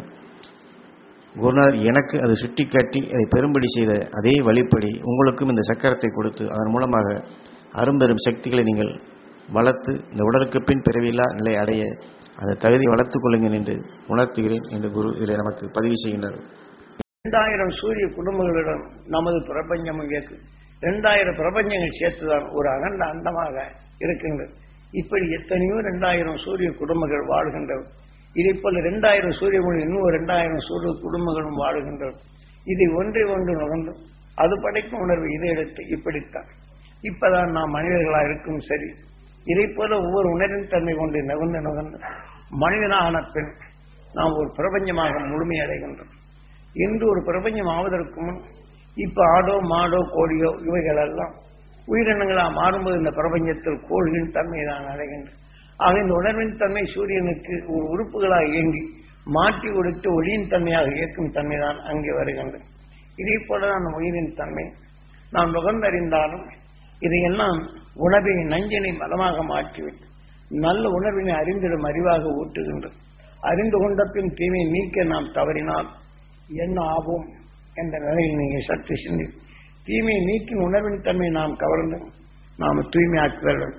குருநாதர் எனக்கு அது சுட்டிக்காட்டி அதை பெரும்படி செய்த அதே வழிப்படி உங்களுக்கும் இந்த சக்கரத்தை கொடுத்து அதன் மூலமாக அரும்பெரும் சக்திகளை நீங்கள் வளர்த்து இந்த உடலுக்கு பின் பிறவில்லா நிலை அடைய அந்த தகுதி வளர்த்துக் கொள்ளுங்கள் என்று உணர்த்துகிறேன் என்று குரு இதில் நமக்கு பதிவு செய்கின்றார் இரண்டாயிரம் சூரிய குடும்பங்களிடம் நமது பிரபஞ்சமும் இயக்கு இரண்டாயிரம் பிரபஞ்சங்கள் சேர்த்துதான் ஒரு அகண்ட அண்டமாக இருக்கின்றது இப்படி எத்தனையோ இரண்டாயிரம் சூரிய குடும்பங்கள் வாழ்கின்றன இதை போல இரண்டாயிரம் சூரிய குடும்பம் இன்னும் இரண்டாயிரம் சூரிய குடும்பங்களும் வாழ்கின்றன இதை ஒன்றை ஒன்று நுகர்ந்து அது படைக்கும் உணர்வு இதை எடுத்து இப்படித்தான் இப்பதான் நாம் மனிதர்களாக இருக்கும் சரி இதை போல ஒவ்வொரு உணர்வின் தன்மை கொண்டு நகர்ந்து நகர்ந்து மனிதனான பின் நாம் ஒரு பிரபஞ்சமாக முழுமையடைகின்றோம் இன்று ஒரு பிரபஞ்சம் ஆவதற்கு முன் இப்ப ஆடோ மாடோ கோழியோ இவைகள் எல்லாம் உயிரினங்களா மாறும்போது இந்த பிரபஞ்சத்தில் கோள்களின் தன்மை தான் அடைகின்றன ஆக இந்த உணர்வின் தன்மை சூரியனுக்கு ஒரு உறுப்புகளாக இயங்கி மாற்றி கொடுத்து ஒளியின் தன்மையாக இயக்கும் தன்மை தான் அங்கே வருகின்றது இதே போலதான் உயிரின் தன்மை நாம் நுகர்ந்தறிந்தாலும் இதையெல்லாம் உணவை நஞ்சினை மலமாக மாற்றிவிட்டு நல்ல உணர்வினை அறிந்திடும் அறிவாக ஊட்டுகின்றது அறிந்து கொண்ட பின் தீமையை நீக்க நாம் தவறினால் என்ன ஆகும் என்ற நிலையில் நீங்கள் சற்று சிந்தி தீமையை நீக்கின் உணர்வின் தன்மை நாம் கவர்ந்து நாம் தூய்மையாக்குதல்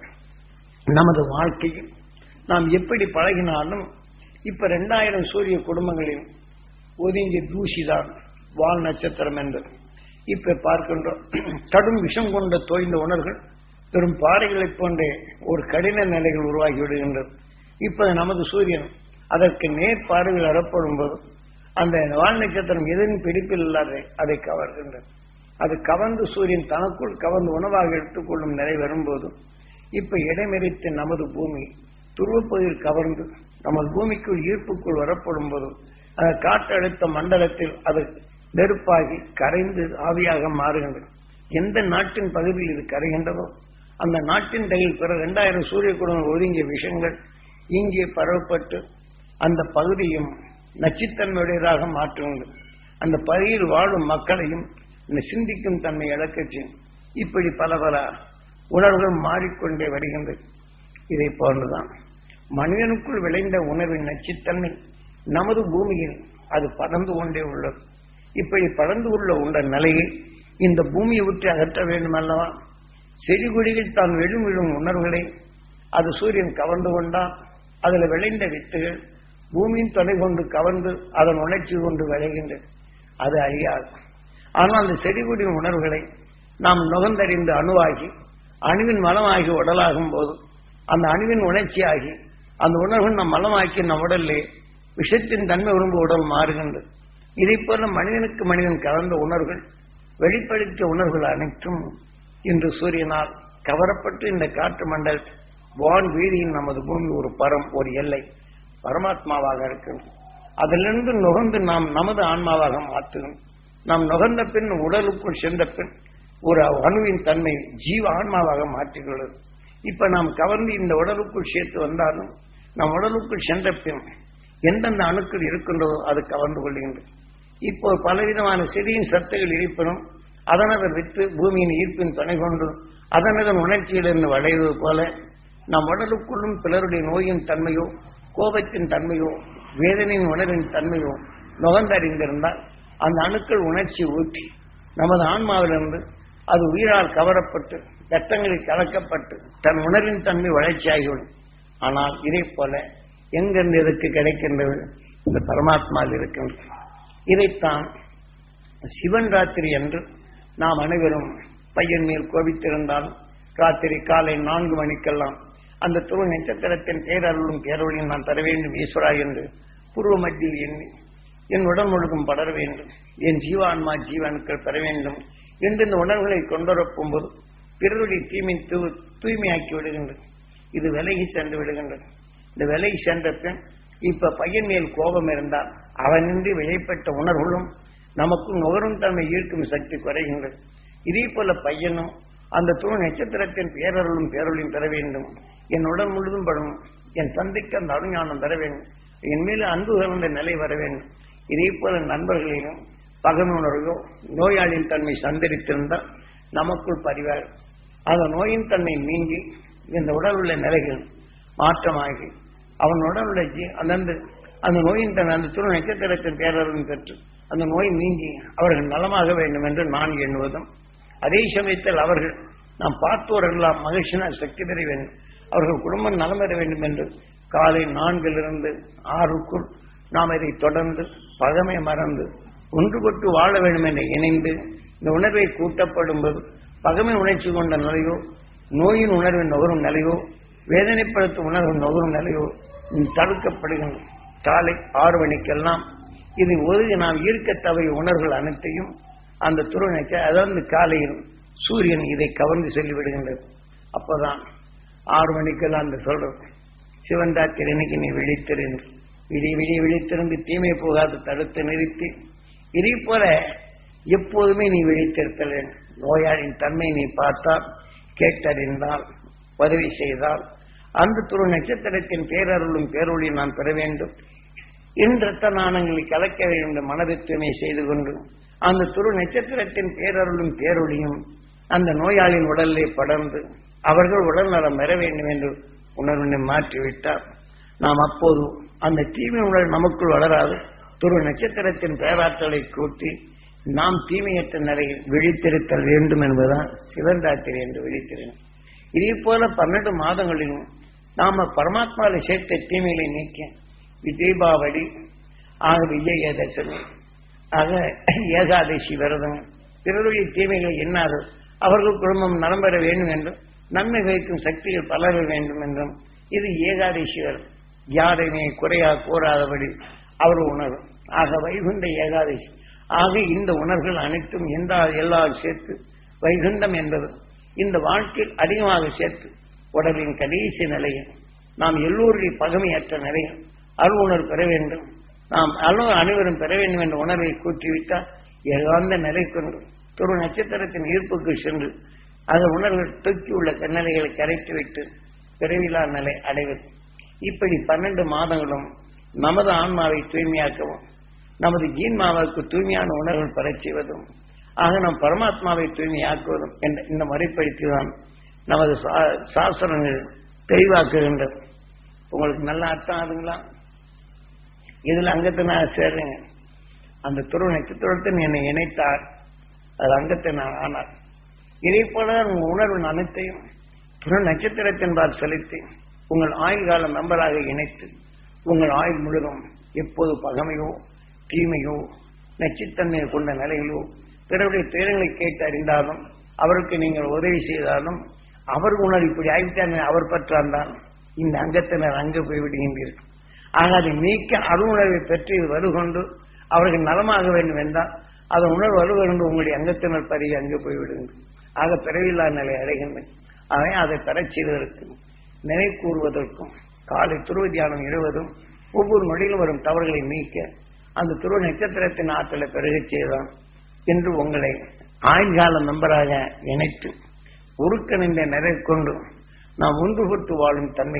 நமது வாழ்க்கையில் நாம் எப்படி பழகினாலும் இப்ப ரெண்டாயிரம் சூரிய குடும்பங்களில் ஒதுங்கிய தூசிதான் வால் நட்சத்திரம் என்பது இப்ப பார்க்கின்றோம் கடும் விஷம் கொண்ட தோய்ந்த உணர்கள் பெரும் பாறைகளைப் போன்றே ஒரு கடின நிலைகள் உருவாகி விடுகின்றது இப்ப நமது சூரியன் அதற்கு நேர் பார்வையில் அறப்படும் போது அந்த வால் நட்சத்திரம் எதன் பிடிப்பில் இல்லாத அதை கவர்கின்றது அது கவர்ந்து சூரியன் தனக்குள் கவர்ந்து உணவாக எடுத்துக்கொள்ளும் நிலை வரும்போது இப்ப இடமெறித்த நமது பூமி துருவப்பகுதியில் கவர்ந்து நமது பூமிக்குள் ஈர்ப்புக்குள் வரப்படும் போது அந்த காற்றழுத்த மண்டலத்தில் அது நெருப்பாகி கரைந்து ஆவியாக மாறுகின்றது எந்த நாட்டின் பகுதியில் இது கரைகின்றதோ அந்த நாட்டின் கையில் பிற இரண்டாயிரம் சூரிய குடும்பம் ஒதுங்கிய விஷயங்கள் இங்கே பரவப்பட்டு அந்த பகுதியும் நச்சுத்தன்மையுடையதாக மாற்றுகின்றது அந்த பகுதியில் வாழும் மக்களையும் இந்த சிந்திக்கும் தன்மை இழக்கச் செய்யும் இப்படி பல பல உணர்வுகள் மாறிக்கொண்டே வருகின்றது இதை போன்றுதான் மனிதனுக்குள் விளைந்த உணர்வின் நச்சுத்தன்மை நமது பூமியில் அது பறந்து கொண்டே உள்ளது இப்படி பறந்து உள்ள உள்ள நிலையை இந்த பூமியை விட்டு அகற்ற வேண்டும் அல்லவா செடி கொடிகள் தான் விழும் விழும் உணர்வுகளை அது சூரியன் கவர்ந்து கொண்டால் அதில் விளைந்த வித்துகள் பூமியின் துணை கொண்டு கவர்ந்து அதன் உணர்ச்சி கொண்டு விளைகின்றது அது அழியாது ஆனால் அந்த செடி கொடியின் உணர்வுகளை நாம் நுகர்ந்தறிந்து அணுவாகி அணுவின் மலமாகி உடலாகும் போது அந்த அணுவின் உணர்ச்சியாகி அந்த உணர்வு நம் மலமாக்கி நம் உடலிலே விஷத்தின் தன்மை விரும்ப உடல் மாறுகின்றது இதை போல மனிதனுக்கு மனிதன் கலந்த உணர்வுகள் வெளிப்படுத்திய உணர்வுகள் அனைத்தும் இன்று சூரியனால் கவரப்பட்டு இந்த காற்று மண்டல் வான் வீதியின் நமது பூமி ஒரு பரம் ஒரு எல்லை பரமாத்மாவாக இருக்கின்றது அதிலிருந்து நுகர்ந்து நாம் நமது ஆன்மாவாக மாற்றுகிறோம் நாம் நுகர்ந்த பின் உடலுக்குள் சென்ற பின் ஒரு அணுவின் தன்மை ஜீவ ஆன்மாவாக மாற்றிக்கொள்ளுது இப்ப நாம் கவர்ந்து இந்த உடலுக்குள் சேர்த்து வந்தாலும் நம் உடலுக்குள் சென்ற பின் எந்தெந்த அணுக்கள் இருக்கின்றதோ அது கவர்ந்து கொள்கின்றது இப்போ பலவிதமான செடியின் சத்துகள் இருப்பினும் அதனதன் வித்து பூமியின் ஈர்ப்பின் துணை கொண்டு அதனதன் உணர்ச்சியிலிருந்து வளைவது போல நம் உடலுக்குள்ளும் பிறருடைய நோயின் தன்மையோ கோபத்தின் தன்மையோ வேதனையின் உணர்வின் தன்மையோ நுகர்ந்தறிந்திருந்தால் அந்த அணுக்கள் உணர்ச்சி ஊற்றி நமது ஆன்மாவிலிருந்து அது உயிரால் கவரப்பட்டு ரத்தங்களில் கலக்கப்பட்டு தன் உணர்வின் தன்மை வளர்ச்சியாகிவிடும் ஆனால் இதே போல எங்கிருந்து எதுக்கு கிடைக்கின்றது இந்த பரமாத்மாவில் இருக்கின்றது இதைத்தான் சிவன் ராத்திரி என்று நாம் அனைவரும் பையன் மேல் கோபித்திருந்தாலும் ராத்திரி காலை நான்கு மணிக்கெல்லாம் அந்த துருவ நட்சத்திரத்தின் பேரருளும் பேரொழியும் நான் தர வேண்டும் ஈஸ்வரா என்று பூர்வ மத்தியில் எண்ணி என் உடல் முழுக்கும் படர வேண்டும் என் ஜீவான்மா ஜீவனுக்கள் பெற வேண்டும் என்று இந்த உணர்வுகளை கொண்டுவரப்பும் போது பிறருடைய தீமை தூ தூய்மையாக்கி விடுகின்றது இது விலகி சென்று விடுகின்றது இந்த விலகி சென்ற பின் இப்ப பையன் மேல் கோபம் இருந்தால் அவனின்றி விளைப்பட்ட உணர்வுகளும் நமக்கு நுகரும் தன்மை ஈர்க்கும் சக்தி குறைகின்றது இதே போல பையனும் அந்த துணை நட்சத்திரத்தின் பேரருளும் பேரொழியும் பெற வேண்டும் என் உடல் முழுதும் படும் என் தந்தைக்கு அந்த அருஞானம் தர வேண்டும் என் மேல அன்பு கலந்த நிலை வர வேண்டும் இதே போல நண்பர்களிலும் பகமை உணர்வோ நோயாளியின் தன்மை சந்தரித்திருந்தால் நமக்குள் பரிவார் அந்த நோயின் தன்மை நீங்கி இந்த உடல் உள்ள நிலைகள் மாற்றமாகி அவன் உடல் உள்ள ஜீ அந்தந்த அந்த நோயின் தன்மை அந்த துணை நட்சத்திரத்தின் பேரருளும் பெற்று அந்த நோய் நீங்கி அவர்கள் நலமாக வேண்டும் என்று நான் எண்ணுவதும் அதே சமயத்தில் அவர்கள் நாம் பார்த்தோரெல்லாம் மகிழ்ச்சினா சக்தி பெற வேண்டும் அவர்கள் குடும்பம் நலம் பெற வேண்டும் என்று காலை நான்கிலிருந்து ஆறுக்குள் நாம் இதை தொடர்ந்து பழமை மறந்து ஒன்றுபட்டு வாழ வேண்டும் என்று இணைந்து இந்த உணர்வை கூட்டப்படும் போது பகமை உணர்ச்சி கொண்ட நிலையோ நோயின் உணர்வின் நுகரும் நிலையோ வேதனைப்படுத்தும் உணர்வு நுகரும் நிலையோ தடுக்கப்படுகின்றன காலை ஆறு மணிக்கெல்லாம் இது ஒதுங்கி நாம் ஈர்க்கத்தவை உணர்வுகள் அனைத்தையும் அந்த துருவனைக்கு அதாவது காலையில் சூரியன் இதை கவர்ந்து சொல்லிவிடுகின்றது அப்பதான் ஆறு மணிக்கெல்லாம் அந்த சொல்றது சிவன் ராத்திரி இன்னைக்கு நீ விழித்திருந்து விடிய விடிய விழித்திருந்து தீமை போகாது தடுத்து நிறுத்தி இதே போல எப்போதுமே நீ விழித்திருத்தல் வேண்டும் நோயாளியின் தன்மை நீ பார்த்தால் கேட்டறிந்தால் உதவி செய்தால் அந்த துரு நட்சத்திரத்தின் பேரருளும் பேரொழியும் நான் பெற வேண்டும் இன் ரத்த நாணங்களை கலக்க வேண்டும் மனதை தூய்மை செய்து கொண்டு அந்த துரு நட்சத்திரத்தின் பேரருளும் பேரொழியும் அந்த நோயாளியின் உடலிலே படர்ந்து அவர்கள் உடல் நலம் பெற வேண்டும் என்று உணர்வினை மாற்றிவிட்டார் நாம் அப்போது அந்த தீமை உணர்வு நமக்குள் வளராது துரு நட்சத்திரத்தின் பேராற்றலை கூட்டி நாம் தீமையற்ற நிலையில் விழித்திருத்தல் வேண்டும் என்பதுதான் சிவன் ராத்திரி என்று விழித்திருந்தோம் இதே போல பன்னெண்டு மாதங்களிலும் நாம பரமாத்மாவில் சேர்த்த தீமைகளை நீக்க தீபாவளி ஆக விஜயதசமி ஆக ஏகாதசி விரதம் பிறருடைய தீமைகள் என்னாது அவர்கள் குடும்பம் நலம் பெற வேண்டும் என்றும் நன்மை வைக்கும் சக்திகள் பலர வேண்டும் என்றும் இது ஏகாதசி விரதம் யாரையுமே குறையா கூறாதபடி அவர் உணர்வு ஆக வைகுண்ட ஏகாதசி ஆக இந்த உணர்வுகள் அனைத்தும் எந்த எல்லாரும் சேர்த்து வைகுண்டம் என்பது இந்த வாழ்க்கையில் அதிகமாக சேர்த்து உடலின் கடைசி நிலையில் நாம் எல்லோருடைய பகமையற்ற நிலையில் அருள் உணர்வு பெற வேண்டும் நாம் அருள் அனைவரும் பெற வேண்டும் என்ற உணர்வை கூட்டிவிட்டால் ஏகாந்த நிலை கொண்டு துரு நட்சத்திரத்தின் ஈர்ப்புக்கு சென்று அந்த உணர்வு தொக்கி உள்ள கண்ணலைகளை கரைத்து விட்டு பிறவிலா நிலை அடைவது இப்படி பன்னெண்டு மாதங்களும் நமது ஆன்மாவை தூய்மையாக்கவும் நமது ஜீன்மாவுக்கு தூய்மையான உணர்வுகள் பெறச் செய்வதும் ஆக நாம் பரமாத்மாவை தூய்மையாக்குவதும் என்ற இந்த முறைப்படுத்தி தான் நமது சா- சாஸ்திரங்கள் தெளிவாக்குகின்றது உங்களுக்கு நல்ல அர்த்தம் ஆகுங்களா இதுல அங்கத்தை நான் சேர்றேங்க அந்த துருவ நட்சத்திரத்தில் என்னை இணைத்தார் அது அங்கத்தை நான் ஆனார் இதே போல உங்கள் உணர்வு அனைத்தையும் துரு நட்சத்திரத்தின்பால் செலுத்தி உங்கள் ஆயுள் கால மெம்பராக இணைத்து உங்கள் ஆயுள் முழுதும் எப்போது பகமையோ தீமையோ நச்சுத்தன்மையை கொண்ட நிலையிலோ பிறருடைய துயரங்களை கேட்டு அறிந்தாலும் அவருக்கு நீங்கள் உதவி செய்தாலும் அவர் உணர் இப்படி ஆகிவிட்டாங்க அவர் பற்றாந்தான் இந்த அங்கத்தினர் அங்கு போய்விடுகின்றீர்கள் ஆக அதை நீக்க அருணர்வை பெற்று வருகொண்டு அவர்கள் நலமாக வேண்டும் என்றால் அதன் உணர்வு வலுவருந்து உங்களுடைய அங்கத்தினர் பருகி அங்கு போய்விடுங்கள் ஆக பிறவில்லா நிலை அடைகின்றேன் ஆகவே அதை பெறச் செய்வதற்கு நினை கூறுவதற்கும் காலை துருவ தியானம் இடுவதும் ஒவ்வொரு நொடியிலும் வரும் தவறுகளை நீக்க அந்த துருவ நட்சத்திரத்தின் ஆற்றலை பெருகச் செய்தான் என்று உங்களை ஆயுள்கால மெம்பராக இணைத்து உருக்கணிந்த நிறை கொண்டு நாம் ஒன்றுபட்டு வாழும் தன்மை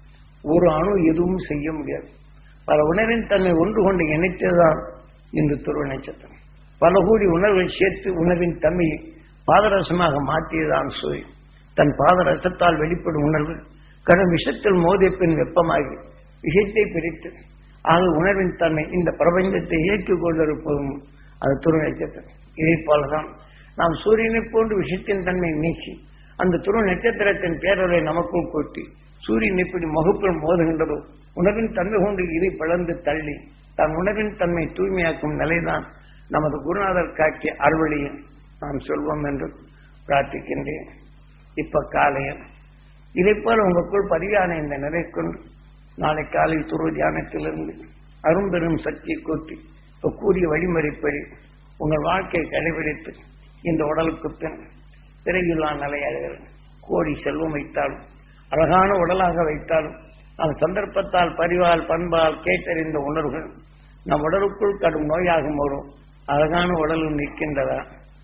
ஒரு அணு எதுவும் செய்ய முடியாது பல உணர்வின் தன்மை ஒன்று கொண்டு இணைத்ததுதான் இந்த துருவ நட்சத்திரம் பல கோடி உணர்வை சேர்த்து உணர்வின் தன்மையை பாதரசமாக மாற்றியதான் சூழ் தன் பாதரசத்தால் வெளிப்படும் உணர்வு கடும் விஷத்தில் மோதிய பின் வெப்பமாகி விஷத்தை பிரித்து ஆக உணர்வின் தன்மை இந்த பிரபஞ்சத்தை இயக்கிக் கொண்டிருப்பதும் அது துருவ நட்சத்திரம் இதை போலதான் நாம் சூரியனை போன்று விஷத்தின் தன்மை நீக்கி அந்த துருவ நட்சத்திரத்தின் பேரலை நமக்குள் கொட்டி சூரியன் இப்படி முகப்பில் மோதுகின்றதோ உணர்வின் தன்மை கொண்டு இதை பிளந்து தள்ளி தன் உணர்வின் தன்மை தூய்மையாக்கும் நிலைதான் நமது குருநாதர் காட்டிய அறுவழியில் நாம் சொல்வோம் என்று பிரார்த்திக்கின்றேன் இப்ப காலையில் இதை போல உங்களுக்குள் பதிவான இந்த நிலை கொண்டு நாளை காலை துருவ தியானத்திலிருந்து அரும்பெரும் சக்தியை கூட்டி இப்ப கூறிய வழிமுறைப்படி உங்கள் வாழ்க்கையை கடைபிடித்து இந்த உடலுக்கு பின் பிறவில்லா நிலையாகிறது கோடி செல்வம் வைத்தாலும் அழகான உடலாக வைத்தாலும் அந்த சந்தர்ப்பத்தால் பரிவால் பண்பால் கேட்டறிந்த உணர்வுகள் நம் உடலுக்குள் கடும் நோயாகும் ஒரு அழகான உடலும் நிற்கின்றதா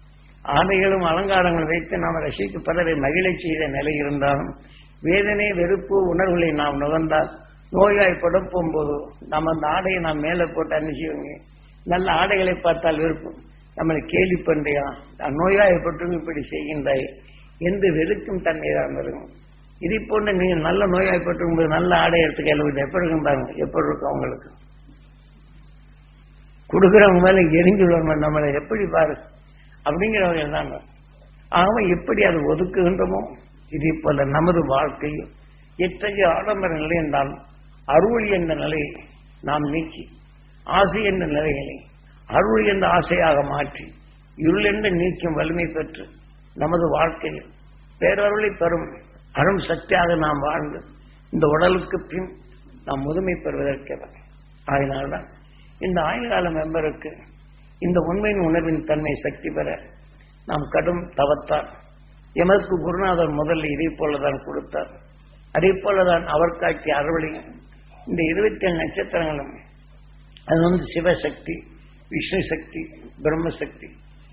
ஆடைகளும் அலங்காரங்கள் வைத்து நாம் ரசிக்கு பலரை மகிழச் செய்த நிலை இருந்தாலும் வேதனை வெறுப்பு உணர்வுகளை நாம் நுகர்ந்தால் நோயாய் படுப்பும் போது நம்ம அந்த ஆடையை நாம் மேலே போட்டு அனுப்பிச்சுவங்க நல்ல ஆடைகளை பார்த்தால் விருப்பம் நம்மளை கேலி பண்றியா நான் நோயாய்ப்பட்டும் இப்படி செய்கின்றாய் என்று வெறுக்கும் தன்மை தான் இருக்கும் இதை போன்று நீங்கள் நல்ல நோயாய்ப்பட்டும் போது நல்ல ஆடை எடுத்து கேள்வி எப்படி இருக்கும் பாருங்க எப்படி இருக்கும் அவங்களுக்கு கொடுக்குறவங்க மேல எரிஞ்சு விடணும் நம்மளை எப்படி பாரு அப்படிங்கிறவங்க தான் ஆகவே எப்படி அதை ஒதுக்குகின்றமோ இதே போல நமது வாழ்க்கையில் எத்தகைய ஆடம்பர நிலை என்றால் அருள் என்ற நிலையை நாம் நீக்கி ஆசை என்ற நிலைகளை அருள் என்ற ஆசையாக மாற்றி இருள் என்று நீக்கும் வலிமை பெற்று நமது வாழ்க்கையில் பேரருளை பெறும் அரும் சக்தியாக நாம் வாழ்ந்து இந்த உடலுக்கு பின் நாம் முதுமை பெறுவதற்கு அதனால்தான் இந்த ஆயுள்கால மெம்பருக்கு இந்த உண்மையின் உணர்வின் தன்மை சக்தி பெற நாம் கடும் தவத்தார் எமக்கு குருநாதர் முதல்ல இதே போலதான் கொடுத்தார் அதே போலதான் அவர் காட்டிய அறுவடையும் இந்த இருபத்தி ஏழு நட்சத்திரங்களும் அது வந்து சிவசக்தி விஷ்ணு சக்தி பிரம்மசக்தி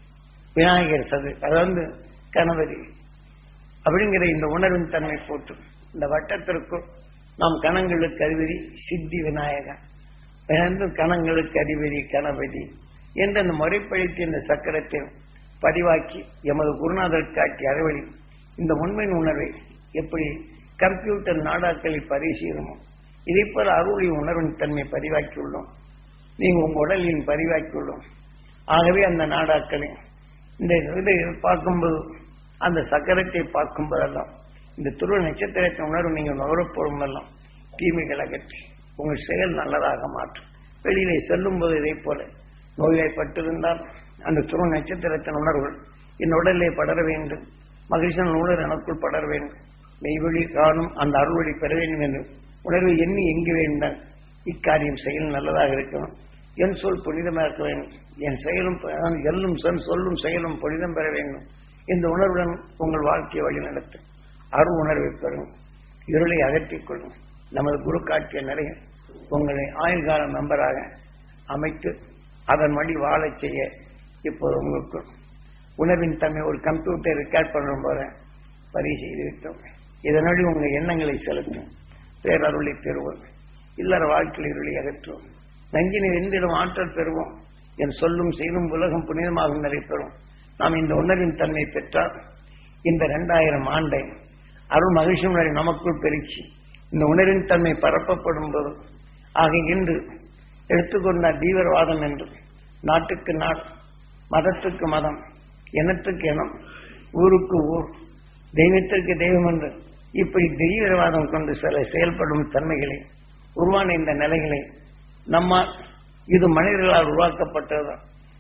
விநாயகர் சது அது வந்து கணபதி அப்படிங்கிற இந்த உணர்வின் தன்மை போட்டு இந்த வட்டத்திற்கும் நாம் கணங்களுக்கு அதிபதி சித்தி விநாயகன் வந்து கணங்களுக்கு அதிபதி கணபதி என்ற அந்த முறைப்படுத்தி இந்த சக்கரத்தை பதிவாக்கி எமது குருநாதர் காட்டி அறுவழி இந்த உண்மையின் உணர்வை எப்படி கம்ப்யூட்டர் நாடாக்களில் பதிவு செய்யணுமோ இதே போல அருளின் உணர்வின் தன்மை பதிவாக்கியுள்ளோம் நீங்க உங்க உடலின் பதிவாக்கியுள்ளோம் ஆகவே அந்த நாடாக்களை இந்த இதை பார்க்கும்போது அந்த சக்கரத்தை பார்க்கும்போதெல்லாம் இந்த துருவ நட்சத்திரத்தின் உணர்வு நீங்கள் நுகரப்படும் எல்லாம் தீமைகள் அகற்றி உங்கள் செயல் நல்லதாக மாற்றும் வெளியிலே செல்லும் போது இதை போல நோய்வாய்ப்பட்டிருந்தால் அந்த துருவ நட்சத்திரத்தின் உணர்வுகள் என் உடலிலே படர வேண்டும் மகிழ்ச்சியின் உணர்வு எனக்குள் படர வேண்டும் மெய்வழி காணும் அந்த அருள்வழி பெற வேண்டும் என்று உணர்வை எண்ணி எங்கு வேண்டால் இக்காரியம் செயல் நல்லதாக இருக்கணும் என் சொல் புனிதமாக இருக்க வேண்டும் என் செயலும் எல்லும் சொல் சொல்லும் செயலும் புனிதம் பெற வேண்டும் இந்த உணர்வுடன் உங்கள் வாழ்க்கையை வழி நடத்தும் அரு உணர்வை பெறும் இருளை அகற்றிக் கொள்ளும் நமது குரு காட்டிய நிறைய உங்களை ஆயுள்கால மெம்பராக அமைத்து அதன் வழி வாழச் செய்ய இப்போது உங்களுக்கு உணர்வின் தன்மை ஒரு கம்ப்யூட்டர் ரெக்கார்ட் பண்ணும் போல பதிவு செய்து விட்டோம் இதனடி உங்கள் எண்ணங்களை செலுத்தும் பேரருளை பெறுவோம் இல்லற வாழ்க்கையில் இருளை அகற்றுவோம் நஞ்சினை வெந்திடும் ஆற்றல் பெறுவோம் என் சொல்லும் செய்யும் உலகம் புனிதமாகும் நிலை பெறும் நாம் இந்த உணர்வின் தன்மை பெற்றால் இந்த இரண்டாயிரம் ஆண்டை அருள் மகிழ்ச்சி உணர்வை நமக்குள் பெருக்கி இந்த உணர்வின் தன்மை பரப்பப்படும் போது ஆக இன்று எடுத்துக்கொண்ட தீவிரவாதம் என்று நாட்டுக்கு நாடு மதத்துக்கு மதம் இனத்துக்கு இனம் ஊருக்கு ஊர் தெய்வத்திற்கு தெய்வம் என்று இப்படி தீவிரவாதம் கொண்டு சில செயல்படும் தன்மைகளை உருவான இந்த நிலைகளை நம்மால் இது மனிதர்களால் உருவாக்கப்பட்டது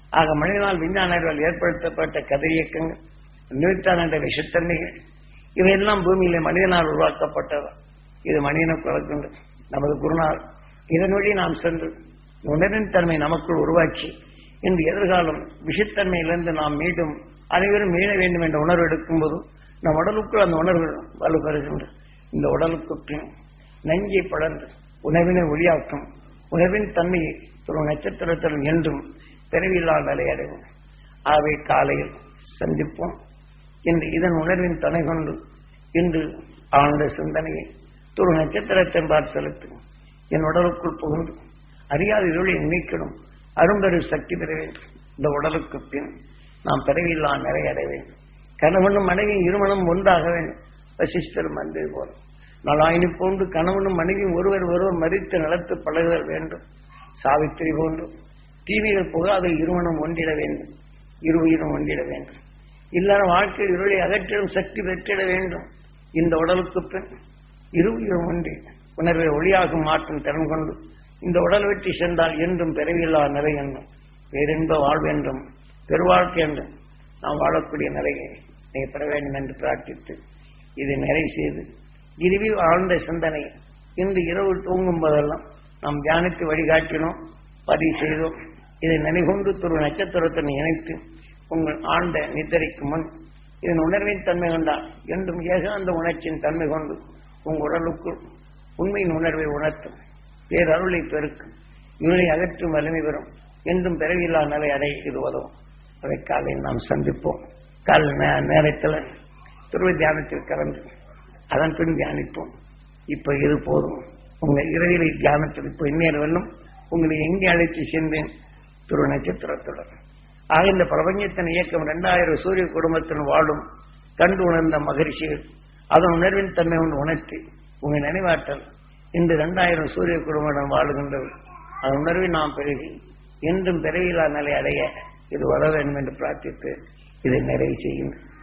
ஆக மனிதனால் விஞ்ஞானர்கள் ஏற்படுத்தப்பட்ட கதிரியக்கங்கள் நியூட்டான் என்ற விஷத்தன்மைகள் இவையெல்லாம் பூமியிலே மனிதனால் உருவாக்கப்பட்டது இது மனிதனுக்கு வளர்க்கின்றது நமது குருநாள் இதன் வழி நாம் சென்று உணரின் தன்மை நமக்குள் உருவாக்கி இன்று எதிர்காலம் விஷத்தன்மையிலிருந்து நாம் மீண்டும் அனைவரும் மீள வேண்டும் என்ற உணர்வு எடுக்கும்போது நம் உடலுக்குள் அந்த உணர்வு வலுப்பெறுகின்றது இந்த உடலுக்கு பின் நஞ்சை படர்ந்து உணவினை ஒளியாக்கும் உணவின் தன்மையை ஒரு நட்சத்திரத்தில் என்றும் பிறவில்லா நிலை அடைவோம் ஆகவே காலையில் சந்திப்போம் இன்று இதன் உணர்வின் துணை கொண்டு இன்று ஆழ்ந்த சிந்தனையை ஒரு நட்சத்திரத்தின் பார்த்து செலுத்தும் என் உடலுக்குள் புகுந்து அறியாத இருளை நீக்கணும் அரும்பெரு சக்தி பெற வேண்டும் இந்த உடலுக்கு பின் நாம் பிறவில்லா நிலை அடைய வேண்டும் கணவனும் மனைவி இருமனும் ஒன்றாக வேண்டும் வசிஷ்டர் மந்திரி போல நலாயினி போன்று கணவனும் மனைவியும் ஒருவர் ஒருவர் மறித்து நடத்து பழகுதல் வேண்டும் சாவித்திரி போன்று தீமைகள் புகாத இருமனும் ஒன்றிட வேண்டும் இருவுயிரும் ஒன்றிட வேண்டும் இல்லற வாழ்க்கை இருளை அகற்றிடும் சக்தி பெற்றிட வேண்டும் இந்த உடலுக்கு பின் இருவுயிரும் ஒன்றி உணர்வை ஒளியாகும் மாற்றும் திறன் கொண்டு இந்த உடல் வெற்றி சென்றால் என்றும் பிறவில்லா நிலை என்னும் பேரின்ப வாழ்வென்றும் பெருவாழ்க்கை என்றும் நாம் வாழக்கூடிய நிலையை நீ பெற வேண்டும் என்று பிரார்த்தித்து இதை நிறைவு செய்து இறுதி ஆழ்ந்த சிந்தனை இன்று இரவு தூங்கும் போதெல்லாம் நாம் தியானித்து வழிகாட்டினோம் பதிவு செய்தோம் இதை நினைகொண்டு துரு நட்சத்திரத்தை இணைத்து உங்கள் ஆழ்ந்த நித்திரைக்கு முன் இதன் உணர்வின் தன்மை கொண்டால் என்றும் ஏகாந்த உணர்ச்சியின் தன்மை கொண்டு உங்கள் உடலுக்குள் உண்மையின் உணர்வை உணர்த்தும் பேரருளை பெருக்கும் இருளை அகற்றும் வலிமை பெறும் என்றும் பிறவில்லா நிலை அடைய இது உதவும் அதை காலையில் நாம் சந்திப்போம் காலை நே- நேரத்தில் துருவ தியானத்தில் கலந்து அதன் பின் தியானிப்போம் இப்ப இது போதும் உங்க இரவிலை தியானத்தில் இப்ப இந்நேரம் வரலும் உங்களை எங்கே அழைத்து சென்றேன் துருவ நட்சத்திரத்துடன் ஆக இந்த பிரபஞ்சத்தின் இயக்கம் இரண்டாயிரம் சூரிய குடும்பத்தின் வாழும் கண்டு உணர்ந்த மகரிஷிகள் அதன் உணர்வின் தன்மை ஒன்று உணர்த்தி உங்க நினைவாற்றல் இன்று இரண்டாயிரம் சூரிய குடும்பம் வாழுகின்றது அதன் உணர்வை நாம் பெருகி என்றும் பிறவிலா நிலை அடைய இது வர வேண்டும் என்று பிரார்த்தித்து இதை நிறைவு செய்கின்றேன்